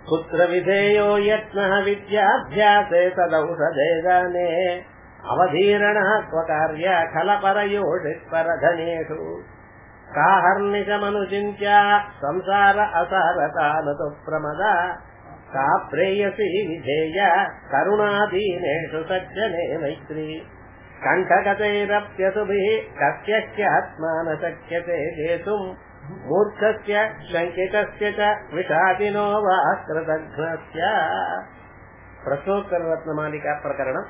पुत्र विधेयो यत्नः विद्याभ्यासे तदौषधे गाने अवधीरणः स्वकार्य खलपरयोषित्परधनेषु काहर्निशमनुचिन्त्या संसार असारतानतु प्रमदा का प्रेयसी विधेय करुणादीनेषु सज्जने मैत्री कण्ठगतैरप्यसुभिः कस्यस्यात्मा न शक्यते जेतुम् मूर्खस्य शङ्कितस्य च विषादिनो वा कृतघ्नस्य பிரசோத்தரத்னமாலிகா பிரகரணம்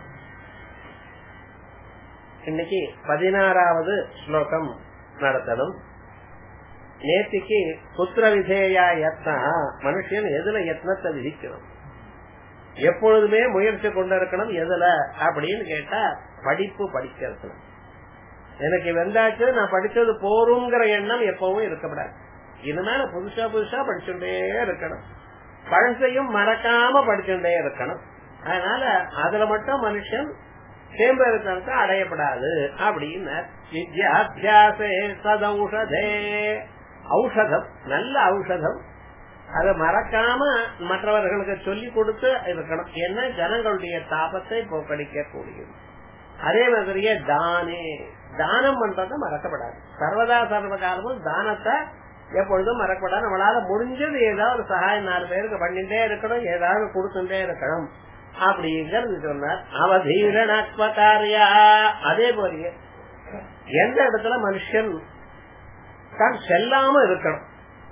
இன்னைக்கு பதினாறாவது ஸ்லோகம் நடத்தணும் நேத்திக்கு புத்திர விதேயா யத்னா மனுஷன் எதுல யத்னத்தை விதிக்கணும் எப்பொழுதுமே முயற்சி கொண்டிருக்கணும் எதுல அப்படின்னு கேட்டா படிப்பு படிக்கிறது எனக்கு வெந்தாச்சு நான் படிச்சது போருங்கிற எண்ணம் எப்பவும் இருக்கக்கூடாது இனிமேல புதுசா புதுசா படிச்சுட்டே இருக்கணும் பழசையும் மறக்காம படிச்சுட்டே இருக்கணும் அதனால அதுல மட்டும் மனுஷன் சேம்பெருத்தனத்தை அடையப்படாது அப்படின்னு வித்யாபியாசே சதௌஷதே ஔஷதம் நல்ல ஔஷதம் அதை மறக்காம மற்றவர்களுக்கு சொல்லி கொடுத்து இருக்கணும் ஏன்னா ஜனங்களுடைய தாபத்தை போக்கடிக்க கூடியது அதே மாதிரியே தானே தானம் பண்றத மறக்கப்படாது சர்வதா சர்வ காலமும் தானத்தை எப்பொழுதும் மறக்கப்படாது நம்மளால முடிஞ்சது ஏதாவது சகாயம் நாலு பேருக்கு பண்ணிட்டே இருக்கணும் ஏதாவது கொடுத்துட்டே இருக்கணும் அப்படிங்கிறது சொன்னார் அவதீரணாத்மகாரியா அதே போலயே எந்த இடத்துல மனுஷன் தான் செல்லாம இருக்கணும்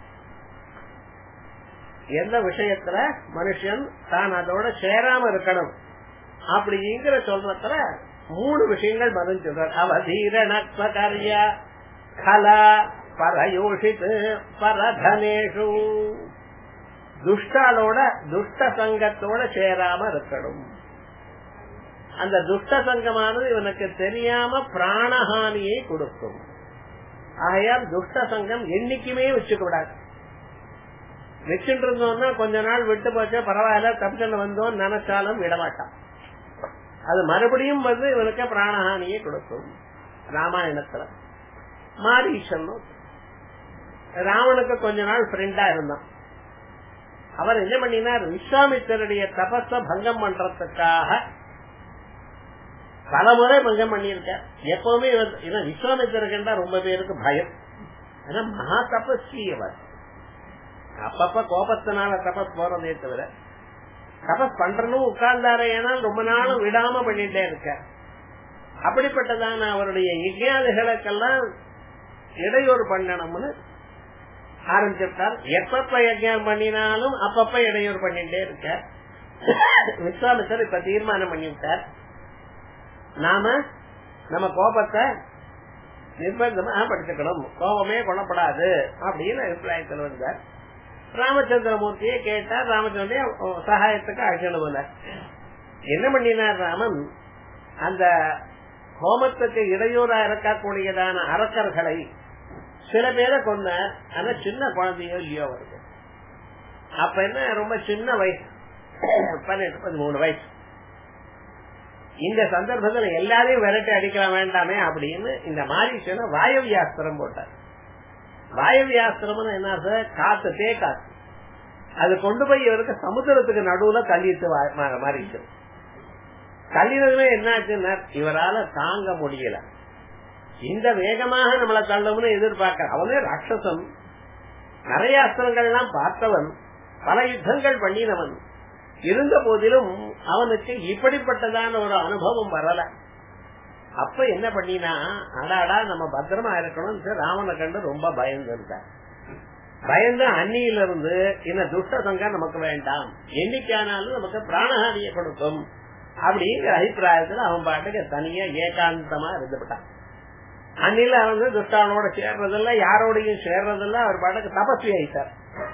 எந்த விஷயத்துல மனுஷன் தான் அதோட சேராம இருக்கணும் அப்படிங்கிற சொல்றதுல மூணு விஷயங்கள் பதில் சொல்றார் அவதீரணாத்மகாரிய கலா பரயோஷித் பரதனேஷு துஷ்டாலோட துஷ்ட சங்கத்தோட சேராம இருக்கணும் அந்த துஷ்ட சங்கமானது இவனுக்கு தெரியாம பிராணஹானியை கொடுக்கும் ஆகையால் துஷ்ட சங்கம் என்னைக்குமே வச்சுக்க கூடாது வச்சுட்டு இருந்தோம்னா கொஞ்ச நாள் விட்டு போச்சு பரவாயில்ல தப்பிச்சல வந்தோம் நினைச்சாலும் விடமாட்டான் அது மறுபடியும் வந்து இவனுக்கு பிராணஹானியை கொடுக்கும் ராமாயணத்துல மாரீசன் ராவனுக்கு கொஞ்ச நாள் ஃப்ரெண்டா இருந்தான் அவர் என்ன பண்ணினார் விஸ்வாமித்தருடைய தபஸ பங்கம் பண்றதுக்காக பல முறை பங்கம் பண்ணியிருக்கார் எப்பவுமே விஸ்வாமித்தருக்குண்டா ரொம்ப பேருக்கு பயம் ஏன்னா மகா தபஸ்வி அவர் அப்பப்ப கோபத்தினால தபஸ் போறதே தவிர தபஸ் பண்றனும் உட்கார்ந்தாரு ஏன்னா ரொம்ப நாளும் விடாம பண்ணிட்டே இருக்க அப்படிப்பட்டதான அவருடைய யஜ்யாதிகளுக்கெல்லாம் இடையூறு பண்ணணும்னு ஆரம்பிச்சிருக்கார் எப்பப்ப யஜ்யம் பண்ணினாலும் அப்பப்ப இடையூறு பண்ணிட்டே இருக்க விஸ்வாமித்தர் இப்ப தீர்மானம் பண்ணிவிட்டார் நாம நம்ம கோபத்தை நிர்பந்தமா படிச்சுக்கணும் கோபமே கொள்ளப்படாது அப்படின்னு அபிப்பிராயத்தில் வந்தார் ராமச்சந்திரமூர்த்தியை கேட்டார் ராமச்சந்திர சகாயத்துக்கு அழைக்கணும் வந்தார் என்ன பண்ணினார் ராமன் அந்த ஹோமத்துக்கு இடையூறா இருக்கக்கூடியதான அரக்கர்களை சில பேரை கொண்டார் ஆனா சின்ன குழந்தையோ இல்லையோ வருது அப்ப என்ன ரொம்ப சின்ன வயசு பன்னெண்டு பதிமூணு வயசு இந்த சந்தர்ப்பத்துல எல்லாரையும் விரட்டி அடிக்க வேண்டாமே அப்படின்னு இந்த மாரீசனை வாயவியாஸ்திரம் போட்டார் வாயவியாஸ்திரம் என்ன காத்து தே காத்து அது கொண்டு போய் இவருக்கு சமுத்திரத்துக்கு நடுவுல தள்ளிட்டு மாறிச்சு தள்ளினதுமே என்னாச்சுன்னா இவரால தாங்க முடியல இந்த வேகமாக நம்மளை தள்ளணும்னு எதிர்பார்க்க அவனே ராட்சசன் நிறைய அஸ்திரங்கள்லாம் பார்த்தவன் பல யுத்தங்கள் பண்ணினவன் இருந்த போதிலும் அவனுக்கு இப்படிப்பட்டதான ஒரு அனுபவம் வரல அப்ப என்ன பண்ணினா அடாடா நம்ம பத்திரமா இருக்கணும் ராவனை கண்டு ரொம்ப பயந்து இருந்தார் பயந்து அந்நியில இருந்து இந்த துஷ்ட சங்கம் நமக்கு வேண்டாம் என்னைக்கானாலும் நமக்கு பிராணஹானியை கொடுக்கும் அப்படிங்கிற அபிப்பிராயத்துல அவன் பாட்டுக்கு தனியா ஏகாந்தமா இருந்துவிட்டான் அன்னில வந்து துஷ்டானோட சேர்றதில்ல யாரோடையும் சேர்றதில்ல அவர் பாட்டுக்கு தபஸ்வி ஆயிட்டார்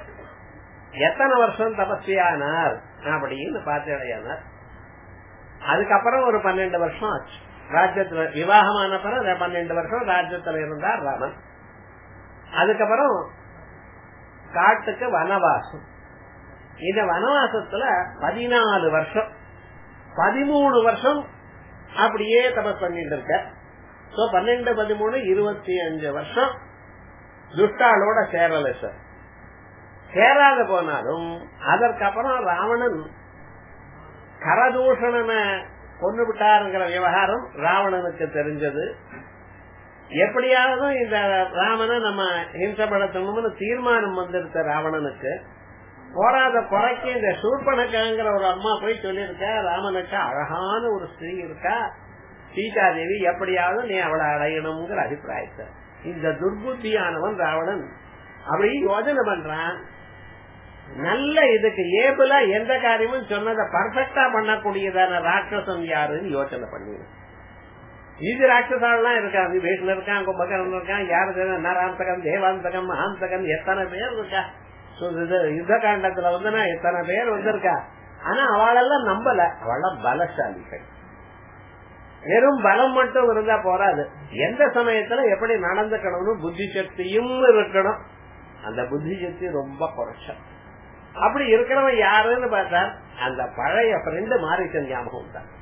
எத்தனை வருஷம் தபஸ்வி ஆனார் அப்படின்னு பார்த்தடையானார் அதுக்கப்புறம் ஒரு பன்னெண்டு வருஷம் ஆச்சு ராஜ்யத்துல விவாகமான பிறகு பன்னெண்டு வருஷம் ராஜ்யத்துல இருந்தார் ராமன் அதுக்கப்புறம் காட்டுக்கு வனவாசம் இந்த வனவாசத்துல பதினாலு வருஷம் பதிமூணு வருஷம் அப்படியே தபஸ் பண்ணிட்டு இருக்க சோ பன்னெண்டு பதிமூணு இருபத்தி அஞ்சு வருஷம் துஷ்டாளோட சேரல சார் சேராத போனாலும் அதற்கப்புறம் ராவணன் கரதூஷணனை கொண்டு விட்டாருங்கிற விவகாரம் ராவணனுக்கு தெரிஞ்சது எப்படியாவது இந்த ராமனை நம்ம ஹிம்சப்படுத்தணும்னு தீர்மானம் வந்திருக்க ராவணனுக்கு போராத குறைக்கு இந்த சூர்பனக்காங்கிற ஒரு அம்மா போய் சொல்லியிருக்க ராமனுக்கு அழகான ஒரு ஸ்திரீ இருக்கா சீதாதேவி எப்படியாவது நீ அவளை அடையணுங்கிற அபிப்பிராயத்தை இந்த துர்புத்தியானவன் ராவணன் அப்படி யோஜனை பண்றான் நல்ல இதுக்கு ஏபிளா எந்த காரியமும் சொன்னதை பர்ஃபெக்டா பண்ணக்கூடியதான ராட்சசன் யாருன்னு யோசனை பண்ணி இது ராட்சசாலாம் இருக்கான் விபீஷன் இருக்கான் கும்பகரன் இருக்கான் யாரு நராந்தகம் தேவாந்தகம் மகாந்தகம் எத்தனை பேர் இருக்கா யுத்த காண்டத்துல வந்துனா எத்தனை பேர் வந்திருக்கா ஆனா அவளெல்லாம் நம்பல அவளெல்லாம் பலசாலிகள் வெறும் பலம் மட்டும் இருந்தா போறாது எந்த சமயத்துல எப்படி நடந்துக்கணும்னு புத்தி சக்தியும் இருக்கணும் அந்த புத்தி சக்தி ரொம்ப குறைச்ச அப்படி இருக்கிறவன் யாருன்னு பார்த்தா அந்த பழைய ஃப்ரெண்டு மாரிசன் ஞாபகம் தான்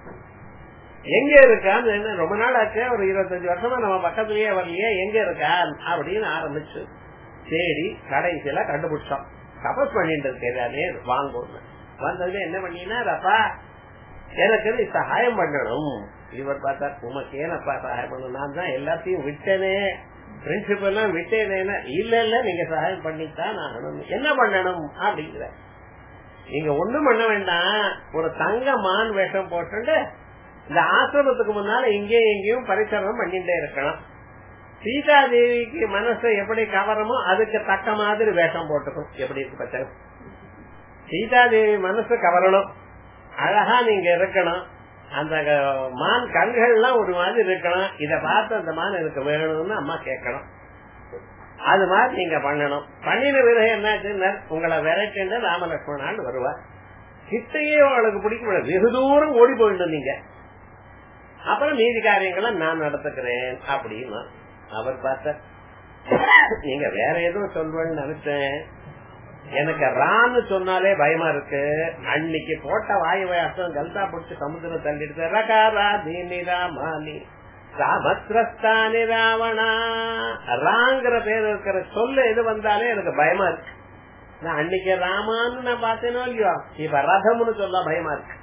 எங்க இருக்கான்னு ரொம்ப நாள் ஆச்சு ஒரு இருபத்தஞ்சு வருஷமா நம்ம பக்கத்துலயே வரலையே எங்க இருக்கான் அப்படின்னு ஆரம்பிச்சு தேடி கடைசியில கண்டுபிடிச்சோம் தபஸ் பண்ணிட்டு இருக்கே வாங்கணும் வந்தது என்ன பண்ணினா அப்பா எனக்கு நீ சகாயம் பண்ணணும் இவர் பார்த்தா உமக்கு ஏனப்பா சகாயம் பண்ணணும் நான் தான் எல்லாத்தையும் விட்டனே பிரின்சிபல் எல்லாம் விட்டேனே இல்ல இல்ல நீங்க சகாயம் பண்ணித்தான் ஆகணும் என்ன பண்ணணும் அப்படிங்கிற நீங்க ஒண்ணும் பண்ண வேண்டாம் ஒரு தங்க மான் வேஷம் போட்டு இந்த ஆசிரமத்துக்கு முன்னால இங்கேயும் எங்கேயும் பரிசரணம் பண்ணிட்டே இருக்கணும் சீதா தேவிக்கு மனசை எப்படி கவரமோ அதுக்கு தக்க மாதிரி வேஷம் போட்டுக்கும் எப்படி இருக்கு பச்சை சீதா தேவி மனசு கவரணும் அழகா நீங்க இருக்கணும் அந்த மான் கண்கள்லாம் ஒரு மாதிரி இருக்கணும் இத பார்த்து அந்த மான் எனக்கு வேணும்னு அம்மா கேட்கணும் அது மாதிரி நீங்க பண்ணணும் பண்ணின விதை என்னாச்சுன்னா உங்களை விரட்டு ராமலட்சுமணான்னு வருவார் கிட்டையே அவளுக்கு பிடிக்க வெகு தூரம் ஓடி போயிட்டு நீங்க அப்புறம் மீதி காரியங்களை நான் நடத்துக்கிறேன் அப்படின்னு அவர் பார்த்த நீங்க வேற எதுவும் சொல்வேன்னு நினைச்சேன் எனக்கு ரான்னு சொன்னாலே பயமா இருக்கு அன்னைக்கு போட்ட வாயு வயாசம் கல்தா பிடிச்சி சமுத்திரம் தள்ளிடுச்சு ரகாரா தீனிரா மாலி ராமத்ரஸ்தானி ராவணா ராங்கிற பேர் இருக்கிற சொல்ல எது வந்தாலே எனக்கு பயமா இருக்கு நான் அன்னைக்கு ராமான்னு நான் பார்த்தேனோ இல்லையோ இப்ப ரதம்னு சொல்ல பயமா இருக்கு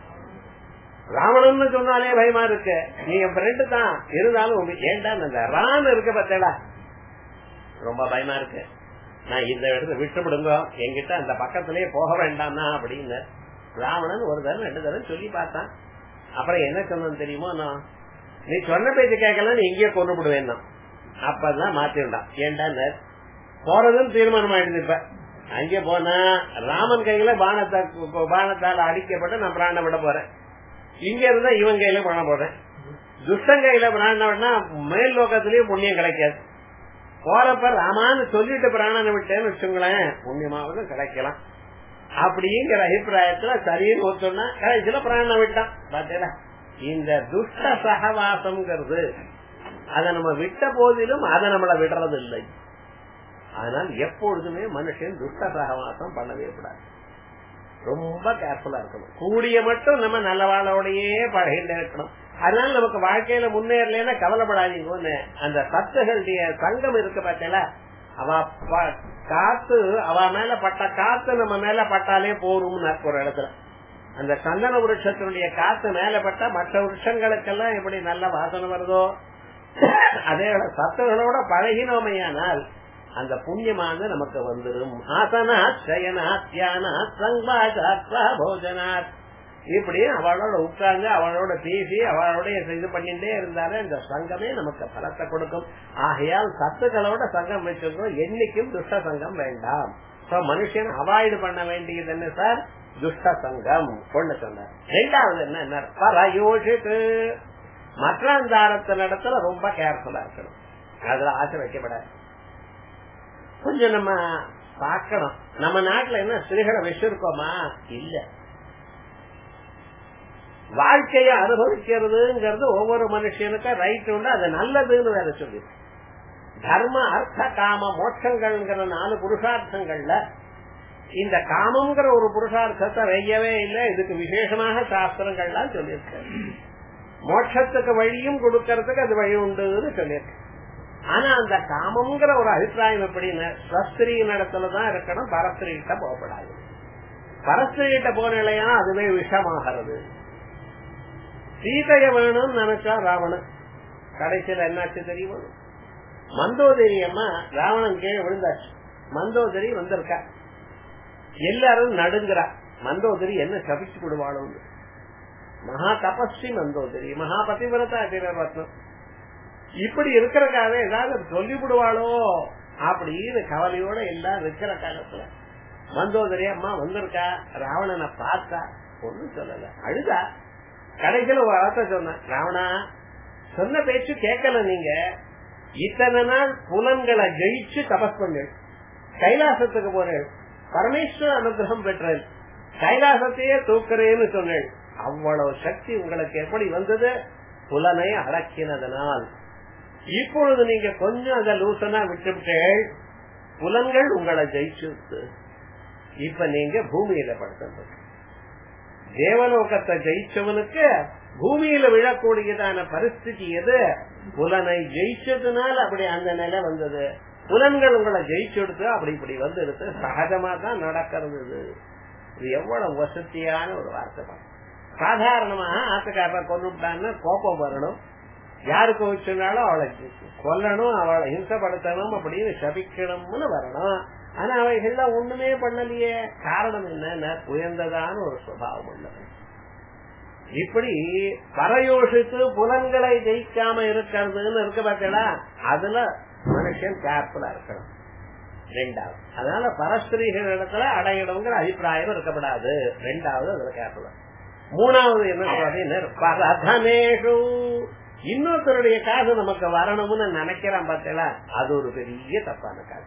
ராவணன் சொன்னாலே பயமா இருக்கு நீ என் ஃப்ரெண்டு தான் இருந்தாலும் ஏண்டா அந்த ரான் இருக்கு பத்தேடா ரொம்ப பயமா இருக்கு நான் இந்த இடத்த விட்டுவிடுங்க என்கிட்ட அந்த பக்கத்திலேயே போக வேண்டாம்னா அப்படின்னு ராவணன் ஒரு தரம் ரெண்டு தரம் சொல்லி பார்த்தான் அப்புறம் என்ன சொன்னு தெரியுமோ நான் நீ சொன்ன பேச்சு கேட்கல நீ இங்கேயே கொண்டு விடுவேன் அப்பதான் மாத்திருந்தான் ஏண்டா போறதுன்னு தீர்மானம் ஆயிடுது இப்ப அங்கே போனா ராமன் கையில பானத்தை பானத்தால அடிக்கப்பட்டு நான் பிராண விட போறேன் இங்க இருந்தா இவன் கையில பண்ண போறேன் துஷ்டன் கையில பிராணம்னா மேல் லோகத்திலயும் புண்ணியம் கிடைக்காது போறப்ப ராமான்னு சொல்லிட்டு பிராணனை விட்டேன்னு வச்சுங்களேன் புண்ணியமாவது கிடைக்கலாம் அப்படிங்கிற அபிப்பிராயத்துல சரின்னு ஒத்துனா கடைசியில பிராணம் விட்டான் பாத்தீங்களா இந்த துஷ்ட சகவாசம்ங்கிறது அதை நம்ம விட்ட போதிலும் அதை நம்மள விடுறது இல்லை அதனால் எப்பொழுதுமே மனுஷன் துஷ்ட சகவாசம் பண்ணவே கூடாது ரொம்ப கேர்ஃபுல்லா இருக்கணும் கூடிய மட்டும் நம்ம நல்லவாளோடையே பழகிட்டு இருக்கணும் அதனால நமக்கு வாழ்க்கையில முன்னேறலன்னா கவலைப்படாதீங்க அந்த சத்துகளுடைய சங்கம் இருக்கு பார்த்தல அவ காத்து அவ மேல பட்ட காத்து நம்ம மேல பட்டாலே போரும்னு ஒரு இடத்துல அந்த சந்தன விருட்சத்தினுடைய காத்து மேல பட்டா மற்ற விருட்சங்களுக்கெல்லாம் எப்படி நல்ல வாசனை வருதோ அதே சத்துகளோட பழகினோமையானால் அந்த புண்ணியமானது நமக்கு வந்துடும் ஆசனா சயனா தியானா சங்பாஷா போஜனாத் இப்படி அவளோட உட்கார்ந்து அவளோட பேசி அவளோட இது பண்ணிட்டே இருந்தாலே இந்த சங்கமே நமக்கு பலத்தை கொடுக்கும் ஆகையால் சத்துக்களோட சங்கம் வச்சிருக்கோம் என்னைக்கும் துஷ்ட சங்கம் வேண்டாம் மனுஷன் அவாய்டு பண்ண வேண்டியது என்ன சார் துஷ்ட சங்கம் ஒண்ணு சொன்னார் ரெண்டாவது என்ன பரயோஷித்து மற்றாந்தாரத்தின் இடத்துல ரொம்ப கேர்ஃபுல்லா இருக்கணும் அதுல ஆசை வைக்கப்படாது கொஞ்சம் நம்ம பார்க்கணும் நம்ம நாட்டுல என்ன ஸ்திரீகளை வச்சிருக்கோமா இல்ல வாழ்க்கைய அனுபவிக்கிறதுங்கிறது ஒவ்வொரு மனுஷனுக்கும் ரைட் உண்டு அது நல்லதுன்னு வேற சொல்லி தர்ம அர்த்த காம மோட்சங்கள்ங்கிற நாலு புருஷார்த்தங்கள்ல இந்த காமங்கிற ஒரு புருஷார்த்தத்தை வையவே இல்லை இதுக்கு விசேஷமாக சாஸ்திரங்கள்லாம் சொல்லியிருக்க மோட்சத்துக்கு வழியும் கொடுக்கறதுக்கு அது வழி உண்டுன்னு சொல்லியிருக்கு ஆனா அந்த காமம்ங்கிற ஒரு அபிப்பிராயம் எப்படின்னு ஸ்வஸ்திரியின் இடத்துலதான் இருக்கணும் பரஸ்திரிகிட்ட போகப்படாது பரஸ்திரிகிட்ட போன இல்லையா அதுவே விஷமாகிறது சீதைய வேணும்னு நினைச்சா ராவணன் கடைசியில என்னாச்சு தெரியுமா மந்தோதரி அம்மா ராவணன் கீழே விழுந்தாச்சு மந்தோதரி வந்திருக்கா எல்லாரும் நடுங்குறா மந்தோதரி என்ன சபிச்சு விடுவாளோ மகா தபஸ்வி மந்தோதரி மகா பதிவிரதா ரத்னம் இப்படி இருக்கிறக்காக ஏதாவது சொல்லி விடுவாளோ அப்படின்னு கவலையோட எல்லாம் இருக்கிற காலத்துல மந்தோதரி அம்மா வந்திருக்கா ராவணனை பார்த்தா ஒண்ணும் சொல்லல அழுதா கடைசியில ஒரு வார்த்தை சொன்ன ராவணா சொன்ன பேச்சு கேட்கல நீங்க இத்தனை நாள் புலன்களை ஜெயிச்சு தபஸ் பண்ணு கைலாசத்துக்கு போனேன் பரமேஸ்வர அனுகிரகம் பெற்றேன் கைலாசத்தையே தூக்குறேன்னு சொன்னேன் அவ்வளவு சக்தி உங்களுக்கு எப்படி வந்தது புலனை அடக்கினதனால் இப்பொழுது நீங்க கொஞ்சம் அதை லூசனா விட்டுவிட்டேள் புலன்கள் உங்களை ஜெயிச்சு இப்ப நீங்க பூமியில படுத்த தேவலோகத்தை ஜெயிச்சவனுக்கு பூமியில விழக்கூடியதான பரிஸ்திதி எது புலனை ஜெயிச்சதுனால அப்படி அந்த நிலை வந்தது புலன்கள் உங்களை ஜெயிச்செடுத்து அப்படி இப்படி வந்து எடுத்து சகஜமா தான் நடக்கிறது இது எவ்வளவு வசதியான ஒரு வார்த்தை சாதாரணமா ஆத்துக்காரரை கொண்டுட்டான்னு கோபம் வரணும் யாருக்கு வச்சுனாலும் அவளை கொல்லணும் அவளை ஹிம்சப்படுத்தணும் அப்படின்னு சபிக்கணும்னு வரணும் ஆனா அவைகள்லாம் ஒண்ணுமே பண்ணலையே காரணம் என்ன உயர்ந்ததான ஒரு சுபாவம் உள்ளது இப்படி பரயோஷித்து புலன்களை ஜெயிக்காம இருக்கிறதுன்னு இருக்க பார்த்தீங்களா அதுல மனுஷன் கேர்ஃபுல்லா இருக்கணும் ரெண்டாவது அதனால பரஸ்திரீகள் இடத்துல அடையணுங்கிற அபிப்பிராயம் இருக்கப்படாது ரெண்டாவது அதுல கேர்ஃபுல்லா மூணாவது என்ன சொல்றது பரதமேஷு இன்னொருத்தருடைய காசு நமக்கு வரணும்னு நினைக்கிறான் பார்த்தீங்களா அது ஒரு பெரிய தப்பான காசு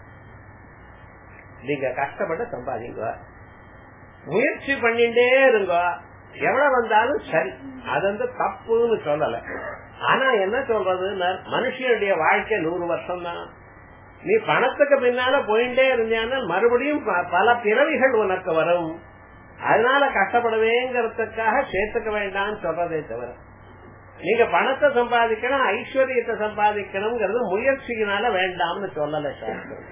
நீங்க கஷ்டப்பட்டு சம்பாதிங்க முயற்சி பண்ணிட்டே இருங்க எவ்வளவு வந்தாலும் சரி அது வந்து தப்புன்னு சொல்லல ஆனா என்ன சொல்றது மனுஷனுடைய வாழ்க்கை நூறு வருஷம் தான் நீ பணத்துக்கு பின்னால போயிட்டே இருந்தான்னா மறுபடியும் பல பிறவிகள் உனக்கு வரும் அதனால கஷ்டப்படுவேங்கிறதுக்காக சேர்த்துக்க வேண்டாம்னு சொல்றதே தவிர நீங்க பணத்தை சம்பாதிக்கணும் ஐஸ்வர்யத்தை சம்பாதிக்கணுங்கிறது முயற்சியினால வேண்டாம்னு சொல்லல சாஸ்திரம்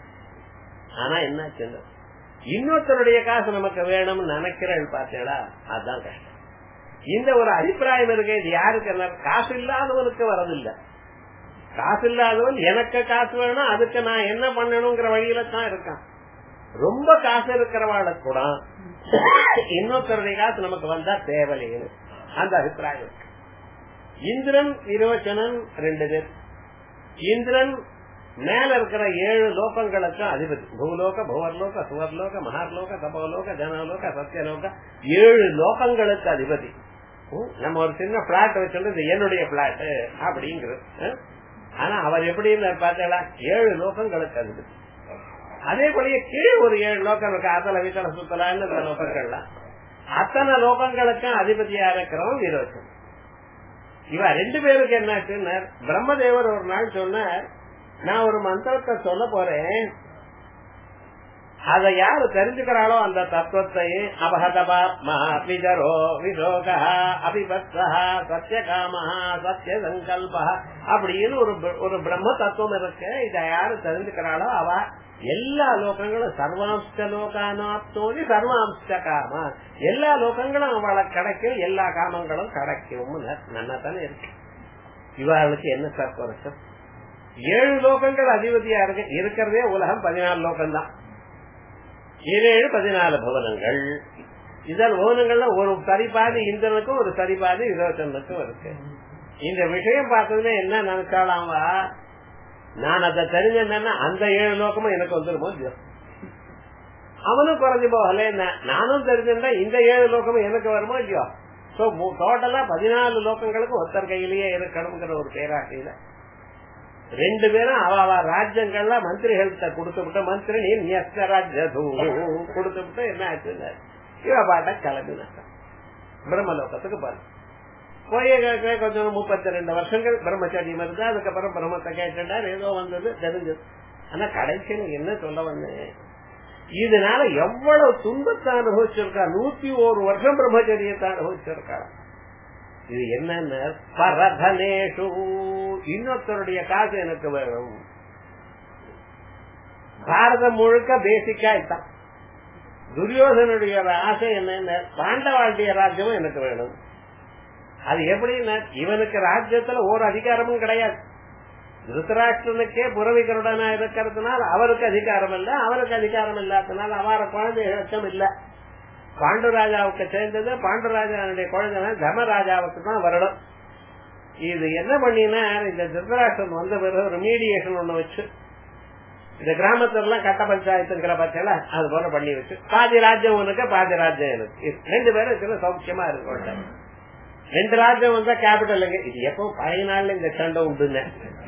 ஆனா என்ன இன்னொருத்தருடைய காசு நமக்கு வேணும்னு நினைக்கிறேன் பார்த்தீங்களா அதுதான் கஷ்டம் இந்த ஒரு அபிப்பிராயம் இருக்கு இது யாருக்கு என்ன காசு இல்லாதவனுக்கு வரதில்லை காசு இல்லாதவன் எனக்கு காசு வேணும் அதுக்கு நான் என்ன பண்ணணுங்கிற வழியில தான் இருக்கான் ரொம்ப காசு இருக்கிறவாளுக்கு கூட இன்னொருத்தருடைய காசு நமக்கு வந்தா தேவையில்லைன்னு அந்த அபிப்பிராயம் இருக்கு இந்திரன் விரோச்சனன் ரெண்டு பேர் இந்திரன் மேல இருக்கிற ஏழு லோகங்களுக்கு அதிபதி பூலோக புவர்லோக சுவர்லோக மகார்லோக தபோலோக ஜனலோக சத்தியலோக ஏழு லோகங்களுக்கு அதிபதி நம்ம ஒரு சின்ன பிளாட் வச்சுட்டு என்னுடைய பிளாட் அப்படிங்கிறது ஆனா அவர் எப்படி பார்த்தா ஏழு லோகங்களுக்கு அதிபதி அதே போலயே கீழே ஒரு ஏழு லோகம் இருக்கு அத்தனை வீட்டல சுத்தலான்னு லோகங்கள்லாம் அத்தனை லோகங்களுக்கும் அதிபதியா இருக்கிறவன் விரோச்சன் இவ ரெண்டு பேருக்கு என்னாச்சுன்னு பிரம்மதேவர் ஒரு நாள் சொன்னார் நான் ஒரு மந்திரத்தை சொல்ல போறேன் அத யாரு தெரிஞ்சுக்கிறாளோ அந்த தத்துவத்தை அபகதபாத்மா விஜரோ விரோக அபிபத்ரா சத்தியகாமா சத்திய சங்கல்ப அப்படின்னு ஒரு ஒரு பிரம்ம தத்துவம் இருக்கு இத யாரு தெரிஞ்சுக்கிறாளோ அவ எல்லா லோகங்களும் சர்வாம்ச லோகானாப்தோதி சர்வாம்ச காமா எல்லா லோகங்களும் அவளை கிடைக்கும் எல்லா காமங்களும் கிடைக்கும் நல்லா தானே இருக்கு இவர்களுக்கு என்ன சார் குறைச்சு ஏழு லோகங்கள் அதிபதியா இருக்கு இருக்கிறதே உலகம் பதினாலு லோகம் தான் ஏழு பதினாலு பவனங்கள் இதன் பவனங்கள்ல ஒரு சரிபாதி இந்திரனுக்கும் ஒரு சரிபாதி விரோச்சனுக்கும் இருக்கு இந்த விஷயம் பார்த்ததுல என்ன நினைச்சாலாம் நான் அதை தெரிஞ்சேன்னா அந்த ஏழு லோகமும் எனக்கு வந்துருமோ அவனும் குறைஞ்சு போகல நானும் தெரிஞ்சிருந்தா இந்த ஏழு லோகமும் எனக்கு வருமோ இல்லையோ சோ டோட்டலா பதினாலு லோகங்களுக்கு ஒருத்தர் கையிலேயே இருக்கணுங்கிற ஒரு பேராட்சியில ரெண்டு பேரும் அவ ராஜ்யங்கள்ல மந்திரிகள்கிட்ட கொடுத்து விட்ட மந்திரி நீ ராஜ்யதூ கொடுத்து விட்டு என்ன ஆச்சு இவ பாட்ட கிளம்பினாங்க பிரம்மலோகத்துக்கு பாரு போய் கொஞ்சம் முப்பத்தி ரெண்டு வருஷங்கள் பிரம்மச்சாரியம் இருந்தா அதுக்கப்புறம் பிரம்மத்தை கேட்டார் ஏதோ வந்தது தெரிஞ்சது ஆனா கடைசியில என்ன சொல்ல வந்தேன் இதனால எவ்வளவு துன்பத்தை அனுபவிச்சிருக்கா நூத்தி ஒரு வருஷம் பிரம்மச்சரியத்தை அனுபவிச்சிருக்கா இது என்னன்னு பரதனேஷு இன்னொருத்தருடைய காசு எனக்கு வேணும் பாரதம் முழுக்க பேசிக்கா இதான் துரியோதனுடைய ஆசை என்ன பாண்டவாண்டிய ராஜ்யமும் எனக்கு வேணும் அது எப்படின்னா இவனுக்கு ராஜ்யத்துல ஒரு அதிகாரமும் கிடையாது திருத்தராஷ்டிரனுக்கே புறவிகருடனா இருக்கிறதுனால அவருக்கு அதிகாரம் இல்ல அவருக்கு அதிகாரம் இல்லாதனால அவர குழந்தைகளுக்கும் இல்ல பாண்டுராஜாவுக்கு சேர்ந்தது பாண்டுராஜாவுடைய குழந்தை தர்மராஜாவுக்கு தான் வரணும் இது என்ன பண்ணினா இந்த திருத்தராஷ்டிரன் வந்த பிறகு ஒரு மீடியேஷன் ஒண்ணு வச்சு இந்த கிராமத்துல எல்லாம் கட்ட பஞ்சாயத்துங்கிற பட்சல அது போல பண்ணி வச்சு பாதி ராஜ்யம் உனக்கு பாதி ராஜ்யம் எனக்கு ரெண்டு பேரும் சில சௌக்கியமா இருக்கும் ரெண்டு ராஜ்யம் வந்தா கேபிட்டல் இது எப்போ பழைய நாள்ல இந்த சண்டை உண்டுங்க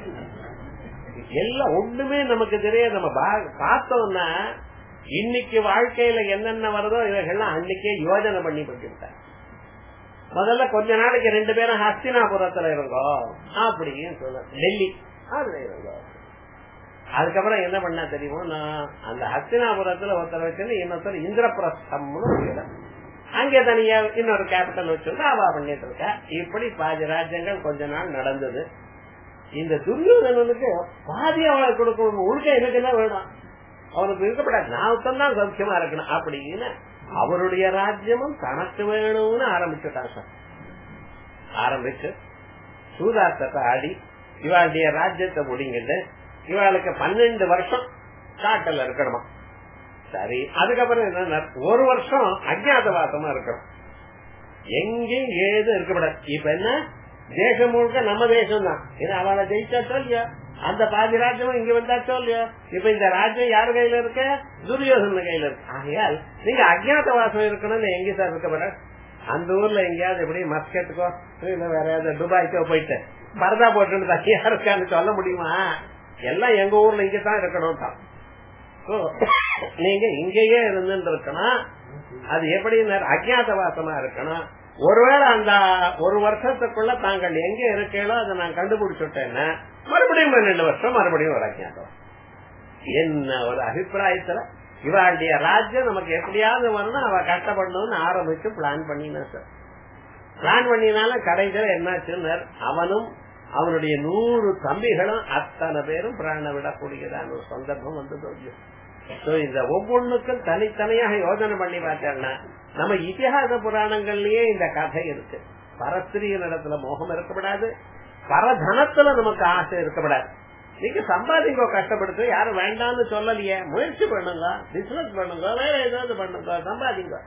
எல்லாம் ஒண்ணுமே நமக்கு தெரியாது நம்ம பார்த்தோம்னா இன்னைக்கு வாழ்க்கையில என்னென்ன வருதோ இவைகள்லாம் அன்னைக்கே யோஜனை பண்ணி பண்ணிவிட்டாங்க முதல்ல கொஞ்ச நாளைக்கு ரெண்டு பேரும் ஹஸ்தினாபுரத்துல இருந்தோம் அப்படின்னு சொல்ல டெல்லி அதுல இருந்தோம் அதுக்கப்புறம் என்ன பண்ணா தெரியுமோ நான் அந்த ஹஸ்தினாபுரத்துல ஒருத்தர் வச்சு இன்னொருத்தர் இந்திரபிரஸ்தம்னு அங்கே தனியா இன்னொரு கேபிட்டல் வச்சு அவா பண்ணிட்டு இருக்கா இப்படி பாதி ராஜ்யங்கள் கொஞ்ச நாள் நடந்தது இந்த துரியோதனனுக்கு பாதி அவளுக்கு கொடுக்கணும் உழுக்க எனக்கு என்ன வேணும் அவனுக்கு இருக்கப்படாது நான் தான் சௌக்கியமா இருக்கணும் அப்படின்னு அவருடைய ராஜ்யமும் தனக்கு வேணும்னு ஆரம்பிச்சுட்டான் சார் ஆரம்பிச்சு சூதாட்டத்தை ஆடி இவாளுடைய ராஜ்யத்தை முடிங்கிட்டு இவாளுக்கு பன்னெண்டு வருஷம் காட்டல இருக்கணுமா சரி அதுக்கப்புறம் என்ன ஒரு வருஷம் அஜாதவாசமா இருக்கணும் எங்கேயும் ஏதும் இருக்கக்கூடாது இப்ப என்ன தேசம் முழுக்க நம்ம தேசம் தான் ஏன்னா அவளை ஜெயிச்சாச்சோ இல்லையா அந்த பாதி ராஜ்யமும் இங்க வந்தாச்சோ இல்லையா இப்ப இந்த ராஜ்யம் யார் கையில இருக்க துரியோதன கையில இருக்கு ஆகையால் நீங்க அஜாதவாசம் இருக்கணும்னு எங்க சார் இருக்கப்பட அந்த ஊர்ல எங்கேயாவது எப்படி மஸ்கட்டுக்கோ இல்ல வேற ஏதாவது துபாய்க்கோ போயிட்டு பரதா போட்டு தனியா இருக்கான்னு சொல்ல முடியுமா எல்லாம் எங்க ஊர்ல இங்கதான் இருக்கணும் தான் நீங்க இங்கேயே இருந்து இருக்கணும் அது எப்படி அஜாதவாசமா இருக்கணும் ஒருவேளை அந்த ஒரு வருஷத்துக்குள்ள தாங்கள் எங்க இருக்கீங்களோ அதை நான் கண்டுபிடிச்சுட்டேன்னா மறுபடியும் பன்னெண்டு வருஷம் மறுபடியும் ஒரு அஜாதம் என்ன ஒரு அபிப்பிராயத்துல இவாளுடைய ராஜ்யம் நமக்கு எப்படியாவது வரணும் அவ கஷ்டப்படணும்னு ஆரம்பிச்சு பிளான் பண்ணினா சார் பிளான் பண்ணினால கடைசியில் என்னாச்சுன்னு அவனும் அவனுடைய நூறு தம்பிகளும் அத்தனை பேரும் பிராண விடக்கூடியதான ஒரு சந்தர்ப்பம் வந்து இந்த ஒவ்வொன்றுக்கும் தனித்தனியாக யோஜனை பண்ணி பார்த்தோம்னா நம்ம இதிகாச புராணங்கள்லயே இந்த கதை இருக்கு பரஸ்திரிய இடத்துல மோகம் இருக்கப்படாது பரதனத்துல நமக்கு ஆசை இருக்கப்படாது நீங்க சம்பாதிங்க கஷ்டப்படுத்து யாரும் வேண்டாம்னு சொல்லலையே முயற்சி பண்ணுங்க பிசினஸ் பண்ணுங்க வேற ஏதாவது பண்ணுங்க சம்பாதிங்க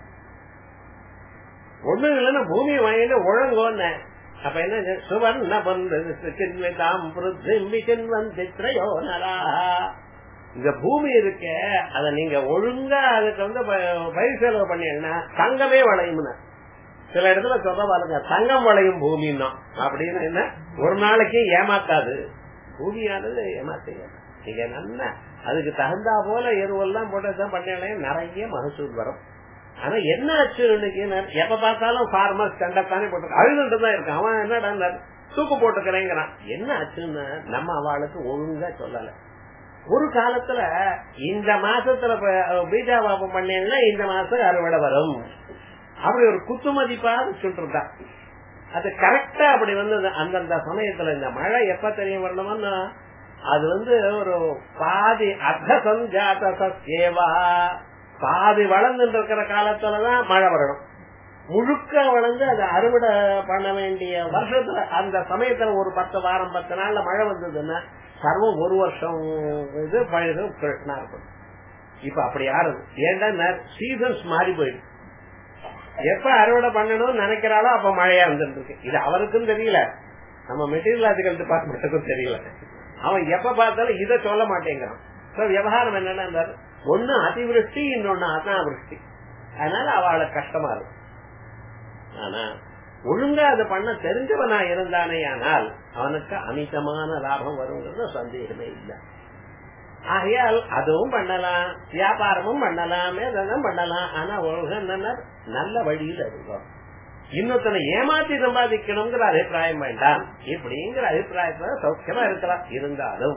ஒண்ணு இல்லைன்னா பூமி வாங்கிட்டு ஒழுங்கோன்னு அப்ப என்ன சுவர்ண பந்தாம் சித்திரையோ நரா இந்த பூமி இருக்க அத நீங்க ஒழுங்கா அதுக்கு வந்து பயிர் செலவு பண்ணீங்கன்னா தங்கமே வளையும்னு சில இடத்துல சொல்ற பாருங்க தங்கம் வளையும் பூமின்னா அப்படின்னு என்ன ஒரு நாளைக்கு ஏமாத்தாது பூமியானது ஏமாத்தீங்க நீங்க நல்ல அதுக்கு தகுந்தா போல எருவெல்லாம் போட்டு பண்ணாலே நிறைய மகசூல் வரும் ஆனா என்ன ஆச்சு இன்னைக்கு எப்ப பார்த்தாலும் ஃபார்மர்ஸ் கண்டத்தானே போட்டு அழுதுட்டு தான் இருக்கான் அவன் என்னடா தூக்கு போட்டுக்கிறேங்கிறான் என்ன ஆச்சுன்னு நம்ம அவளுக்கு ஒழுங்கா சொல்லல ஒரு காலத்துல இந்த மாசத்துல பீஜாபாபம் பண்ணீங்கன்னா இந்த மாசம் அறுவடை வரும் அப்படி ஒரு குத்து மதிப்பா சொல்லிருந்தா அது கரெக்டா அப்படி வந்தது அந்தந்த சமயத்துல இந்த மழை எப்ப தெரிய வரணும்னா அது வந்து ஒரு பாதி அர்த்த சஞ்சாத சேவா பாதி வளர்ந்துட்டு இருக்கிற காலத்துலதான் மழை வரணும் முழுக்க வளர்ந்து அதை அறுவடை பண்ண வேண்டிய வருஷத்துல அந்த சமயத்துல ஒரு பத்து வாரம் பத்து நாள்ல மழை வந்ததுன்னா சர்வம் ஒரு வருஷம் இது பழகு கிருஷ்ணா இருக்கும் இப்ப அப்படி யாரும் ஏன்டா சீசன்ஸ் மாறி போயிடுது எப்ப அறுவடை பண்ணணும்னு நினைக்கிறாளோ அப்ப மழையா வந்துட்டு இருக்கு இது அவருக்கும் தெரியல நம்ம மெட்டீரியலாஜிக்கல் டிபார்ட்மெண்ட்டுக்கும் தெரியல அவன் எப்ப பார்த்தாலும் இதை சொல்ல மாட்டேங்கிறான் விவகாரம் என்னன்னா ஒண்ணு அதிவிருஷ்டி இன்னொன்னு அனாவிருஷ்டி அதனால அவளுக்கு கஷ்டமா இருக்கும் ஆனா ஒழுங்கா அதை பண்ண தெரிஞ்சவனா இருந்தானே ஆனால் அவனுக்கு அமிதமான லாபம் வருங்கிறது சந்தேகமே இல்லை ஆகையால் அதுவும் பண்ணலாம் வியாபாரமும் பண்ணலாம் எதெல்லாம் பண்ணலாம் ஆனா ஒழுங்கு நல்ல வழியில் இருக்கும் இன்னொருத்தனை ஏமாத்தி சம்பாதிக்கணுங்கிற அபிப்பிராயம் வேண்டாம் இப்படிங்கிற அபிப்பிராயத்துல சௌக்கியமா இருக்கலாம் இருந்தாலும்